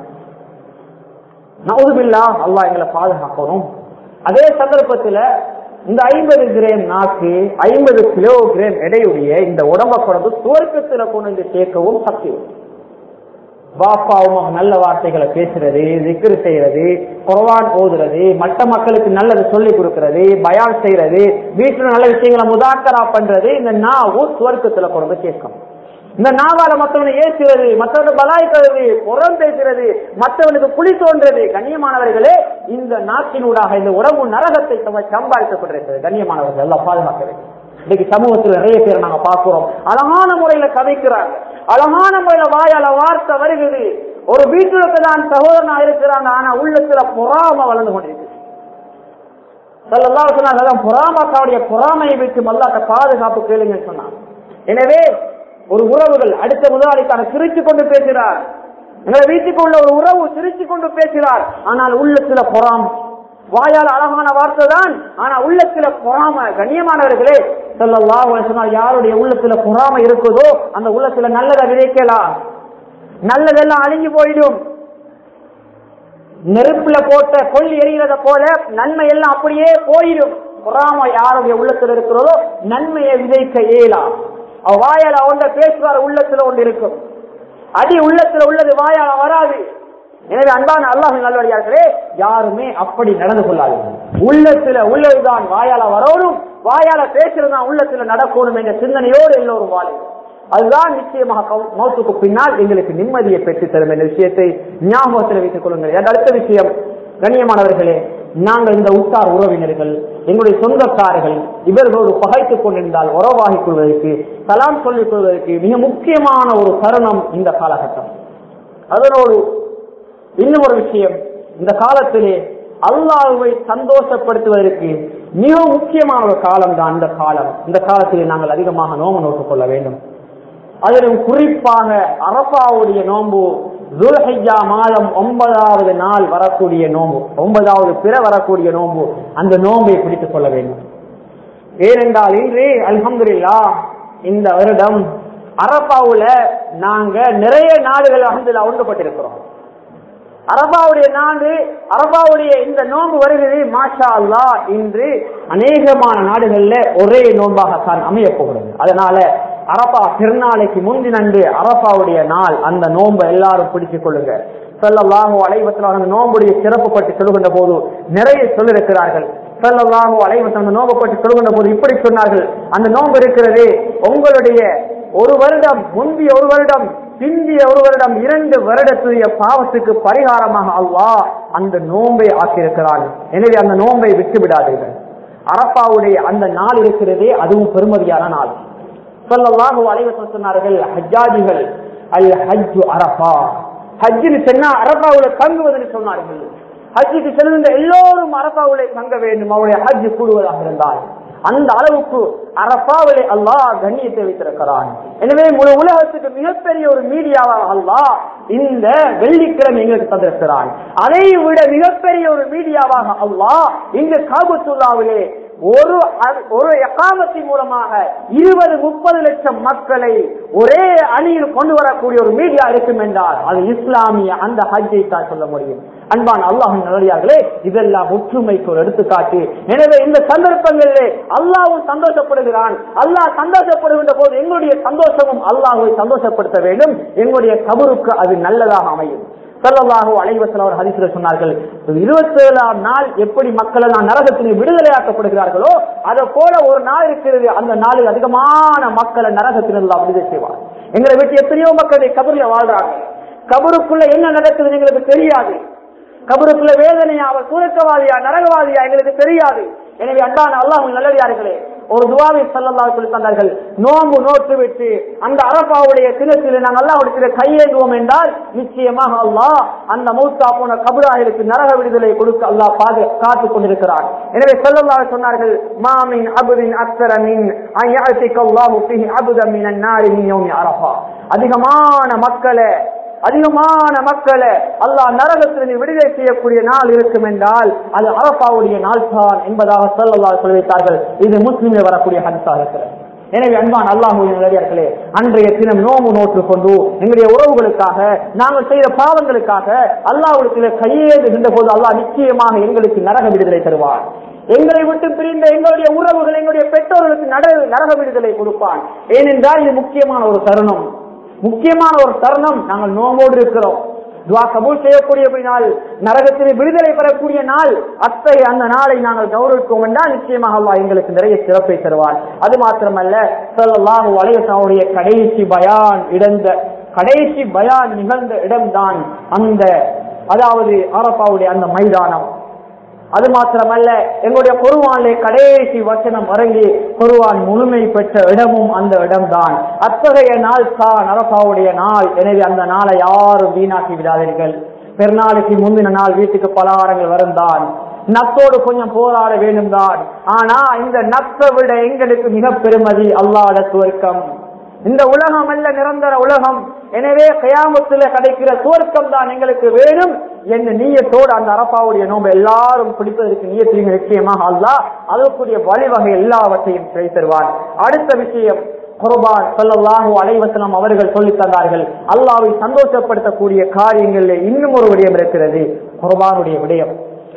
நவுதுபில்லா அல்லா எங்களை பாதுகாக்கணும் அதே சந்தர்ப்பத்துல இந்த ஐம்பது கிராம் நாக்கு ஐம்பது கிலோ கிராம் எடையுடைய இந்த உடம்ப பிறந்து சுவர்க்கத்துல கொண்டு வந்து சேர்க்கவும் சக்தி உண்டு பாப்பாவும் நல்ல வார்த்தைகளை பேசுறது திக்ரு செய்யறது குரவான் ஓதுறது மற்ற மக்களுக்கு நல்லது சொல்லி கொடுக்கறது பயான் செய்யறது வீட்டுல நல்ல விஷயங்களை முதாக்கரா பண்றது இந்த நாவு சுவர்க்கத்துல கொண்டு கேட்கும் இந்த நாவால மற்றவனை ஏசுறது மற்றவனுக்கு பலாய்க்கிறது புறம் பேசுறது மற்றவனுக்கு புலி தோன்றது கண்ணியமானவர்களே இந்த நாட்டினூடாக இந்த உடம்பு நரகத்தை சம்பாதிக்கப்பட்டிருக்கிறது கண்ணியமானவர்கள் எல்லாம் பாதுகாக்க வேண்டும் இன்னைக்கு சமூகத்தில் நிறைய பேர் நாங்க பார்க்கிறோம் அழகான முறையில கதைக்கிறாங்க அழகான முறையில வாயால வார்த்தை வருகிறது ஒரு வீட்டுல தான் சகோதரனா இருக்கிறாங்க ஆனா உள்ளத்துல பொறாம வளர்ந்து கொண்டிருக்கு சொன்னாங்க பொறாமக்காவுடைய பொறாமையை விட்டு மல்லாட்ட பாதுகாப்பு கேளுங்கன்னு சொன்னாங்க எனவே ஒரு உறவுகள் அடுத்த முதலாளிக்கான சிரிச்சு கொண்டு பேசுகிறார் எங்களை வீட்டுக்கு உள்ள ஒரு உறவு சிரிச்சு கொண்டு பேசுகிறார் ஆனால் உள்ளத்துல பொறாமை வாயால் அழகான வார்த்தை தான் ஆனா உள்ளத்துல பொறாம கண்ணியமானவர்களே சொல்லலாம் யாருடைய உள்ளத்துல பொறாம இருக்குதோ அந்த உள்ளத்துல நல்லதை விதைக்கலாம் நல்லதெல்லாம் அழிஞ்சு போயிடும் நெருப்புல போட்ட கொள்ளி எறிகிறத போல நன்மை எல்லாம் அப்படியே போயிடும் பொறாம யாருடைய உள்ளத்துல இருக்கிறதோ நன்மையை விதைக்க இயலாம் அவ வாயால ஒன்ற பேசுவார் உள்ளத்துல ஒன்று இருக்கும் அடி உள்ளத்துல உள்ளது வாயால வராது எனவே அன்பான அல்லாஹ் நல்லவடியார்களே யாருமே அப்படி நடந்து கொள்ளாதீங்க உள்ளத்துல உள்ளதுதான் வாயால வரணும் வாயால பேசுறதுதான் உள்ளத்துல நடக்கணும் என்ற சிந்தனையோடு எல்லோரும் வாழும் அதுதான் நிச்சயமாக மௌத்துக்கு பின்னால் எங்களுக்கு நிம்மதியை பெற்றுத் தரும் என்ற விஷயத்தை ஞாபகத்தில் வைத்துக் கொள்ளுங்கள் அடுத்த விஷயம் கண்ணியமானவர்களே நாங்கள் இந்த உத்தார் உறவினர்கள் எங்களுடைய சொந்தக்காரர்கள் இவர்களோடு பகைத்துக் கொண்டிருந்தால் உறவாகிக் கொள்வதற்கு சலாம் சொல்லிக் கொள்வதற்கு மிக முக்கியமான ஒரு தருணம் இந்த காலகட்டம் அதனோடு இன்னும் ஒரு விஷயம் இந்த காலத்திலே அல்லாஹுவை சந்தோஷப்படுத்துவதற்கு மிக முக்கியமான ஒரு காலம் தான் இந்த காலம் இந்த காலத்திலே நாங்கள் அதிகமாக நோம நோக்கிக் கொள்ள வேண்டும் அதிலும் குறிப்பாக அரபாவுடைய நோன்பு துல்ஹையா மாதம் ஒன்பதாவது நாள் வரக்கூடிய நோன்பு ஒன்பதாவது பிற வரக்கூடிய நோன்பு அந்த நோன்பை பிடித்துக் கொள்ள வேண்டும் ஏனென்றால் இன்று அல்ஹம்துலில்லா இந்த வருடம் அரபாவுல நாங்க நிறைய நாடுகள் அகமதுல்லா ஒன்றுபட்டிருக்கிறோம் அரபாவுடைய நாடு அரபாவுடைய இந்த நோன்பு வருகிறது மாஷா அல்லா இன்று அநேகமான நாடுகள்ல ஒரே நோன்பாகத்தான் அமைய போகிறது அதனால அரபா திருநாளைக்கு முந்தினண்டு அரபாவுடைய நாள் அந்த நோன்பை எல்லாரும் பிடிச்சுக் கொள்ளுங்க செல்லல்லாஹோ அலைவத்தில் அந்த நோம்புடைய சிறப்பு பற்றி சொல்லுகின்ற போது நிறைய சொல்லிருக்கிறார்கள் செல்லல்லாஹோ அலைவத்தில் அந்த நோம்பு பற்றி சொல்லுகின்ற போது இப்படி சொன்னார்கள் அந்த நோன்பு இருக்கிறது உங்களுடைய ஒரு வருடம் முந்தைய ஒரு வருடம் பிந்திய ஒரு வருடம் இரண்டு வருடத்துடைய பாவத்துக்கு பரிகாரமாக அல்லாஹ் அந்த நோன்பை ஆக்கியிருக்கிறான் எனவே அந்த நோன்பை விட்டு விடாதீர்கள் அரப்பாவுடைய அந்த நாள் இருக்கிறதே அதுவும் பெருமதியான நாள் சொல்லல்லாஹு அலைவசம் சொன்னார்கள் ஹஜ்ஜாஜிகள் அல் ஹஜ்ஜு அரபா ஹஜ்ஜில் சென்னா அரபாவுல தங்குவதுன்னு சொன்னார்கள் ஹஜ்ஜுக்கு செல்கின்ற எல்லோரும் அரபாவுல தங்க வேண்டும் அவருடைய ஹஜ் கூடுவதாக இருந்தால் அந்த அளவுக்கு அரபாவிலே அல்லாஹ் கண்ணியத்தை வைத்திருக்கிறான் எனவே முழு உலகத்துக்கு மிகப்பெரிய ஒரு மீடியாவாக அல்லாஹ் இந்த வெள்ளிக்கிழமை எங்களுக்கு தந்திருக்கிறான் அதை விட மிகப்பெரிய ஒரு மீடியாவாக அல்லாஹ் இந்த காபத்துல்லாவிலே ஒரு ஒரு எக்காமத்தின் மூலமாக இருபது முப்பது லட்சம் மக்களை ஒரே அணியில் கொண்டு வரக்கூடிய ஒரு மீடியா இருக்கும் என்றால் அது இஸ்லாமிய அந்த ஹஜ்ஜை தான் சொல்ல முடியும் அன்பான அல்லாஹின் நல்லடியார்களே இதெல்லாம் ஒற்றுமைக்கு ஒரு எடுத்துக்காட்டு எனவே இந்த சந்தர்ப்பங்களிலே அல்லாவும் சந்தோஷப்படுகிறான் அல்லாஹ் சந்தோஷப்படுகின்ற போது எங்களுடைய சந்தோஷமும் அல்லாஹை சந்தோஷப்படுத்த வேண்டும் எங்களுடைய கபருக்கு அது நல்லதாக அமையும் சொல்லலாக அலைவசல் அவர் ஹரிசில சொன்னார்கள் இருபத்தி ஏழாம் நாள் எப்படி மக்கள் எல்லாம் நரகத்தினை விடுதலையாக்கப்படுகிறார்களோ அதை போல ஒரு நாள் இருக்கிறது அந்த நாளில் அதிகமான மக்களை நரகத்தினெல்லாம் விடுதலை செய்வார் எங்களை விட்டு எத்தனையோ மக்கள் கபரில் வாழ்றாங்க கபருக்குள்ள என்ன நடக்குது எங்களுக்கு தெரியாது கபருக்குள்ள வேதனையா அவர் சூரக்கவாதியா நரகவாதியா எங்களுக்கு தெரியாது எனவே அன்பான அல்லாஹ் நல்லடியார்களே ஒரு துவாவை சொல்லல்லா சொல்லி தந்தார்கள் நோம்பு நோட்டு விட்டு அந்த அரபாவுடைய தினத்தில் நாங்கள் அல்லாஹ் கையேந்துவோம் என்றால் நிச்சயமாக அல்லாஹ் அந்த மௌத்தா போன கபுராயிருக்கு நரக விடுதலை கொடுக்க அல்லாஹ் பாது காத்துக் கொண்டிருக்கிறார் எனவே சொல்லல்லா சொன்னார்கள் மாமின் அபுதின் அக்தரமின் அபுதமின் அரபா அதிகமான மக்களை அதிகமான மக்களை அல்லாஹ் நரகத்திலிருந்து விடுதலை செய்யக்கூடிய நாள் இருக்கும் என்றால் அது அரபாவுடைய நாள் தான் என்பதாக சொல்லல்லா சொல்லிவிட்டார்கள் இது முஸ்லிமில் வரக்கூடிய ஹதிசாக இருக்கிறது எனவே அன்பான் அல்லாஹுவின் நல்லடியார்களே அன்றைய தினம் நோம்பு நோற்று கொண்டு எங்களுடைய உறவுகளுக்காக நாங்கள் செய்த பாவங்களுக்காக அல்லாஹ்விடத்தில் கையேறுகின்ற போது அல்லாஹ் நிச்சயமாக எங்களுக்கு நரக விடுதலை தருவார் எங்களை விட்டு பிரிந்த எங்களுடைய உறவுகள் எங்களுடைய பெற்றோர்களுக்கு நரக விடுதலை கொடுப்பான் ஏனென்றால் இது முக்கியமான ஒரு தருணம் முக்கியமான ஒரு தருணம் நாங்கள் நோம்போடு இருக்கிறோம் துவா கபூல் செய்யக்கூடிய நாள் நரகத்திலே விடுதலை பெறக்கூடிய நாள் அத்தகைய அந்த நாளை நாங்கள் கௌரவிப்போம் என்றால் நிச்சயமாக அல்லாஹ் எங்களுக்கு நிறைய சிறப்பை தருவார் அது மாத்திரமல்ல சொல்லலாம் வலையசாவுடைய கடைசி பயான் இடந்த கடைசி பயான் நிகழ்ந்த இடம்தான் அந்த அதாவது அரப்பாவுடைய அந்த மைதானம் அது மாத்திரமல்ல எங்களுடைய குருவானிலே கடைசி வச்சனம் இறங்கி குருவான் முழுமை பெற்ற இடமும் அந்த இடம்தான் அத்தகைய நாள் தான் அரசாவுடைய நாள் எனவே அந்த நாளை யாரும் வீணாக்கி விடாதீர்கள் பெருநாளைக்கு முந்தின நாள் வீட்டுக்கு பலகாரங்கள் வருந்தான் நத்தோடு கொஞ்சம் போராட வேண்டும் தான் ஆனா இந்த நத்தை விட எங்களுக்கு மிக பெருமதி அல்லாட துவர்க்கம் இந்த உலகம் அல்ல நிரந்தர உலகம் எனவே கயாமத்துல கிடைக்கிற சுவர்க்கம் தான் எங்களுக்கு வேணும் என்ற நீயத்தோடு அந்த அரப்பாவுடைய நோம்பு எல்லாரும் பிடிப்பதற்கு நீயத்தையும் நிச்சயமாக அல்லா அதற்குரிய வழிவகை எல்லாவற்றையும் கிடை தருவான் அடுத்த விஷயம் குர்பான் சொல்லல்லாஹு அலைவசனம் அவர்கள் சொல்லி தந்தார்கள் அல்லாவை சந்தோஷப்படுத்தக்கூடிய காரியங்களில் இன்னும் ஒரு விடயம் இருக்கிறது குர்பானுடைய விடயம்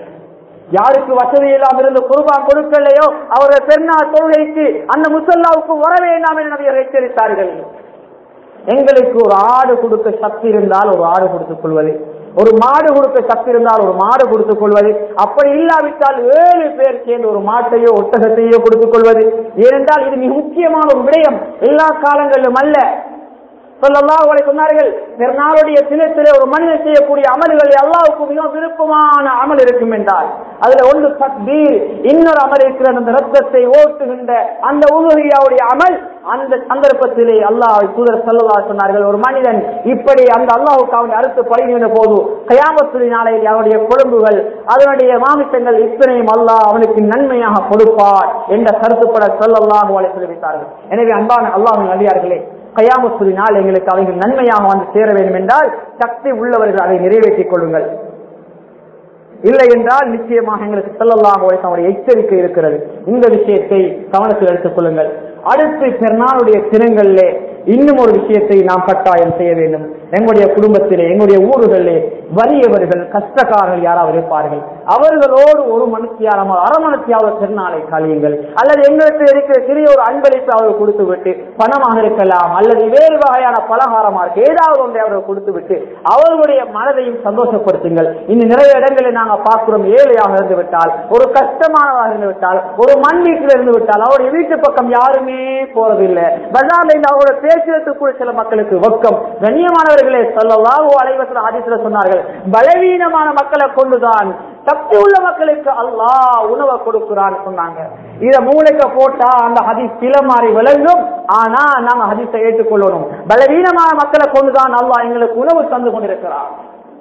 யாருக்கு வசதி இல்லாம இருந்து குர்பான் கொடுக்கலையோ அவர்கள் பெருநாள் தொழுகைக்கு அந்த முசல்லாவுக்கு வர வேண்டாம் என்று நபியர் எச்சரித்தார்கள் எங்களுக்கு ஒரு ஆடு கொடுக்க சக்தி இருந்தால் ஒரு ஆடு கொடுத்துக் கொள்வது ஒரு மாடு கொடுக்க சக்தி இருந்தால் ஒரு மாடு கொடுத்துக் கொள்வது அப்படி இல்லாவிட்டால் ஏழு பேர் சேர்ந்து ஒரு மாட்டையோ ஒட்டகத்தையோ கொடுத்துக் கொள்வது ஏனென்றால் இது மிக முக்கியமான ஒரு விடயம் எல்லா காலங்களிலும் அல்ல சொல்லலாம் அவளை சொன்னார்கள் பெருநாளுடைய தினத்திலே ஒரு மனிதன் செய்யக்கூடிய அமல்கள் அல்லாவுக்கு மிக விருப்பமான அமல் இருக்கும் என்றால் அதுல ஒன்று தக்பீர் இன்னொரு அமல் இருக்கிற அந்த ரத்தத்தை ஓட்டுகின்ற அந்த உதவியாவுடைய அமல் அந்த சந்தர்ப்பத்திலே அல்லாஹ் தூதர் சொல்லலா சொன்னார்கள் ஒரு மனிதன் இப்படி அந்த அல்லாஹுக்கு அவன் அறுத்து பழகின போது கயாமத்து நாளையில் அவனுடைய கொழும்புகள் அதனுடைய மாமிசங்கள் இத்தனையும் அல்லாஹ் அவனுக்கு நன்மையாக கொடுப்பார் என்ற கருத்துப்பட சொல்லல்லாஹு அவளை தெரிவித்தார்கள் எனவே அன்பான அல்லாஹின் அடியார்களே கயாமத்துவினால் எங்களுக்கு அவைகள் நன்மையாக வந்து சேர வேண்டும் என்றால் சக்தி உள்ளவர்கள் அதை நிறைவேற்றிக் கொள்ளுங்கள் இல்லை என்றால் நிச்சயமாக எங்களுக்கு செல்லலாம் அவருடைய எச்சரிக்கை இருக்கிறது இந்த விஷயத்தை கவனத்தில் எடுத்துக் கொள்ளுங்கள் அடுத்து பெருநாளுடைய தினங்களிலே இன்னும் ஒரு விஷயத்தை நாம் கட்டாயம் செய்ய வேண்டும் எங்களுடைய குடும்பத்திலே எங்களுடைய ஊர்களிலே வறியவர்கள் கஷ்டக்காரர்கள் யாராவது இருப்பார்கள் அவர்களோடு ஒரு மனுஷியாரம் அரை மனுஷியாவது திருநாளை கழியுங்கள் அல்லது எங்களுக்கு இருக்கிற சிறிய ஒரு அன்பளிப்பு அவர்கள் கொடுத்து விட்டு பணமாக இருக்கலாம் அல்லது வேறு வகையான பலகாரமாக இருக்கு ஏதாவது ஒன்றை அவர்கள் கொடுத்து விட்டு அவர்களுடைய மனதையும் சந்தோஷப்படுத்துங்கள் இன்னும் நிறைய இடங்களில் நாங்கள் பார்க்கிறோம் ஏழையாக இருந்து விட்டால் ஒரு கஷ்டமானதாக இருந்து விட்டால் ஒரு மண் வீட்டில் இருந்து விட்டால் அவருடைய வீட்டு பக்கம் யாருமே போறதில்லை பஜார்ல இந்த அவரோட பேசுறதுக்கு கூட சில மக்களுக்கு வெக்கம் கண்ணியமானவர்களே சொல்லலாம் அலைவசன ஆதித்துல சொன்னார்கள் பலவீனமான மக்களை கொண்டுதான் சக்தி உள்ள மக்களுக்கு அல்லாஹ் உணவை கொடுக்கிறான்னு சொன்னாங்க இத மூளைக்க போட்டா அந்த ஹதீஸ் சில மாறி விளங்கும் ஆனா நாங்க ஹதீஸை ஏற்றுக்கொள்ளணும் பலவீனமான மக்களை கொண்டுதான் அல்லாஹ் எங்களுக்கு உணவு தந்து கொண்டிருக்கிறார்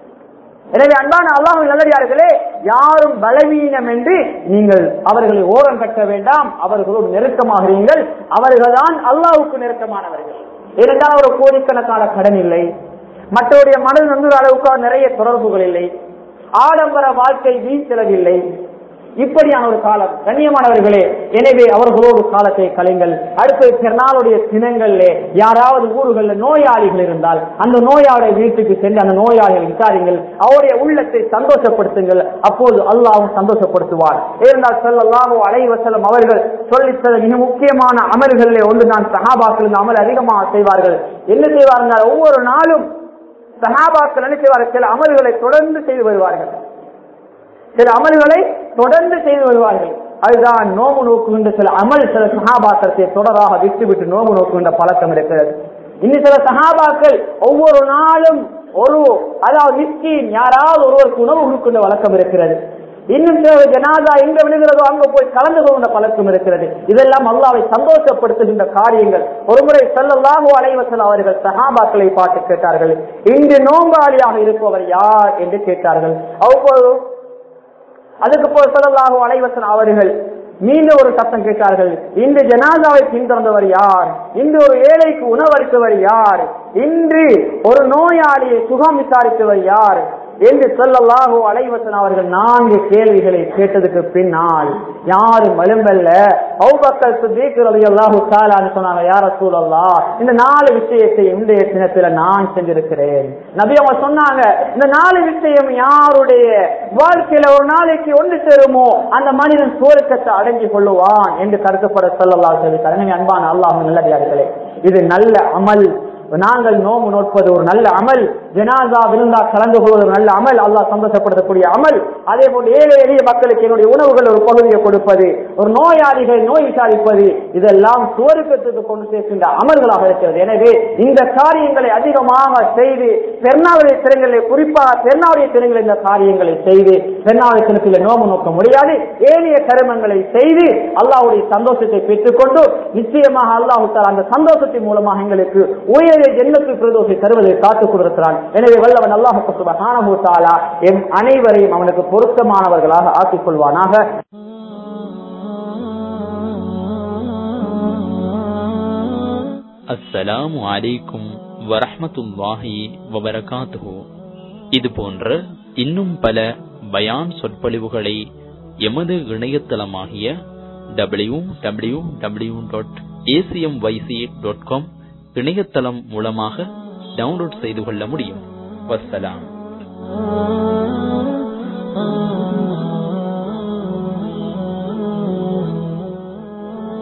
எனவே அன்பான அல்லாஹ் நல்லடியார்களே யாரும் பலவீனம் என்று நீங்கள் அவர்களை ஓரம் கட்ட வேண்டாம் அவர்களோடு நெருக்கமாகிறீர்கள் அவர்கள்தான் அல்லாஹ்வுக்கு நெருக்கமானவர்கள் ஏனென்றால் ஒரு கோடிக்கணக்கான கடன் இல்லை மற்றவருடைய மனது நம்புகிற அளவுக்கு நிறைய தொடர்புகள் இல்லை ஆடம்பர வாழ்க்கை வீண் செலவில்லை இப்படியான ஒரு காலம் கண்ணியமானவர்களே எனவே அவர்களோடு காலத்தை கலைங்கள் அடுத்து பிறநாளுடைய தினங்களிலே யாராவது ஊர்களில் நோயாளிகள் இருந்தால் அந்த நோயாளிய வீட்டுக்கு சென்று அந்த நோயாளிகளை விசாரிங்கள் அவருடைய உள்ளத்தை சந்தோஷப்படுத்துங்கள் அப்போது அல்லாவும் சந்தோஷப்படுத்துவார் ஏனென்றால் செல்லல்லாமோ அலைவசலம் அவர்கள் சொல்லித்தர மிக முக்கியமான அமல்களிலே ஒன்று நான் சகாபாக்கள் இந்த அமல் அதிகமாக செய்வார்கள் என்ன செய்வார்கள் ஒவ்வொரு நாளும் சகாபாக்கள் என்ன செய்வார்கள் சில அமல்களை தொடர்ந்து செய்து வருவார்கள் சில அமல்களை தொடர்ந்து செய்து வருவார்கள் அதுதான் நோம்பு நோக்குகின்ற சில அமல் சில சகாபாக்கத்தை தொடராக விட்டுவிட்டு நோம்பு நோக்குகின்ற பழக்கம் இருக்கிறது இன்னும் சில சகாபாக்கள் ஒவ்வொரு நாளும் ஒரு அதாவது மிஸ்கின் யாராவது ஒருவருக்கு உணவு கொடுக்கின்ற வழக்கம் இருக்கிறது இன்னும் சில ஜனாதா எங்க விழுகிறதோ அங்க போய் கலந்து கொண்ட பழக்கம் இருக்கிறது இதெல்லாம் அல்லாவை சந்தோஷப்படுத்துகின்ற காரியங்கள் ஒருமுறை செல்லல்லாஹோ அலைவசல் அவர்கள் சஹாபாக்களை பார்த்து கேட்டார்கள் இன்று நோம்பாளியாக இருப்பவர் யார் என்று கேட்டார்கள் அவ்வப்போது அதுக்கு போய் சொல்லலாகும் அலைவசன் அவர்கள் மீண்டும் ஒரு சத்தம் கேட்டார்கள் இன்று ஜனாதாவை பின்தொடர்ந்தவர் யார் இன்று ஒரு ஏழைக்கு உணவளித்தவர் யார் இன்று ஒரு நோயாளியை சுகம் விசாரித்தவர் யார் என்று சொல்லலாகோ அலைவசன் அவர்கள் நான்கு கேள்விகளை கேட்டதுக்கு பின்னால் யாரும் மலும்பல்ல அவுபக்கல் சுத்தீக்கிறது அல்லாஹு சாலான்னு சொன்னாங்க யார சூழல்லா இந்த நாலு விஷயத்தை இன்றைய தினத்துல நான் செஞ்சிருக்கிறேன் நபி அவங்க சொன்னாங்க இந்த நாலு விஷயம் யாருடைய வாழ்க்கையில ஒரு நாளைக்கு ஒன்று சேருமோ அந்த மனிதன் சுவர்க்கத்தை அடைஞ்சு கொள்ளுவான் என்று கருத்துப்பட சொல்லல்லா சொல்லித்தார் எனவே அன்பான அல்லாஹ் நல்லதார்களே இது நல்ல அமல் நாங்கள் நோம்பு நோட்பது ஒரு நல்ல அமல் ஜனாதா விருந்தா கலந்து கொள்வது ஒரு நல்ல அமல் அல்லாஹ் சந்தோஷப்படுத்தக்கூடிய அமல் அதே போன்று ஏழை எளிய மக்களுக்கு என்னுடைய உணவுகள் ஒரு பகுதியை கொடுப்பது ஒரு நோயாளிகள் நோய் விசாரிப்பது இதெல்லாம் சுவருக்கத்துக்கு கொண்டு சேர்க்கின்ற அமல்களாக இருக்கிறது எனவே இந்த காரியங்களை அதிகமாக செய்து பெருநாளுடைய திறங்களில் குறிப்பாக பெருநாளுடைய திறங்களில் இந்த காரியங்களை செய்து பெருநாளுடைய தினத்தில் நோம்பு நோக்க முடியாது ஏனைய கருமங்களை செய்து அல்லாஹ்வுடைய சந்தோஷத்தை பெற்றுக்கொண்டு நிச்சயமாக அல்லாஹு தாலா அந்த சந்தோஷத்தின் மூலமாக எங்களுக்கு உயரிய ஜென்மத்து பிரதோஷை தருவதை காத்துக் கொடுக்கிறான் எனவே வல்லவன் அல்லாஹு சுபஹானஹு தஆலா எம் அனைவரையும் அவனுக்கு பொருத்தமானவர்களாக ஆக்கிக் கொள்வானாக அஸ்ஸலாமு அலைக்கும் வரஹ்மத்துல்லாஹி வபரகாத்துஹு இது போன்ற இன்னும் பல பயான் சொற்பொழிவுகளை எமது இணையதளமாகிய W W W dot A C M Y C dot com இணையதளம் மூலமாக டவுன்லோட் செய்து கொள்ள முடியும் வஸ்ஸலாம்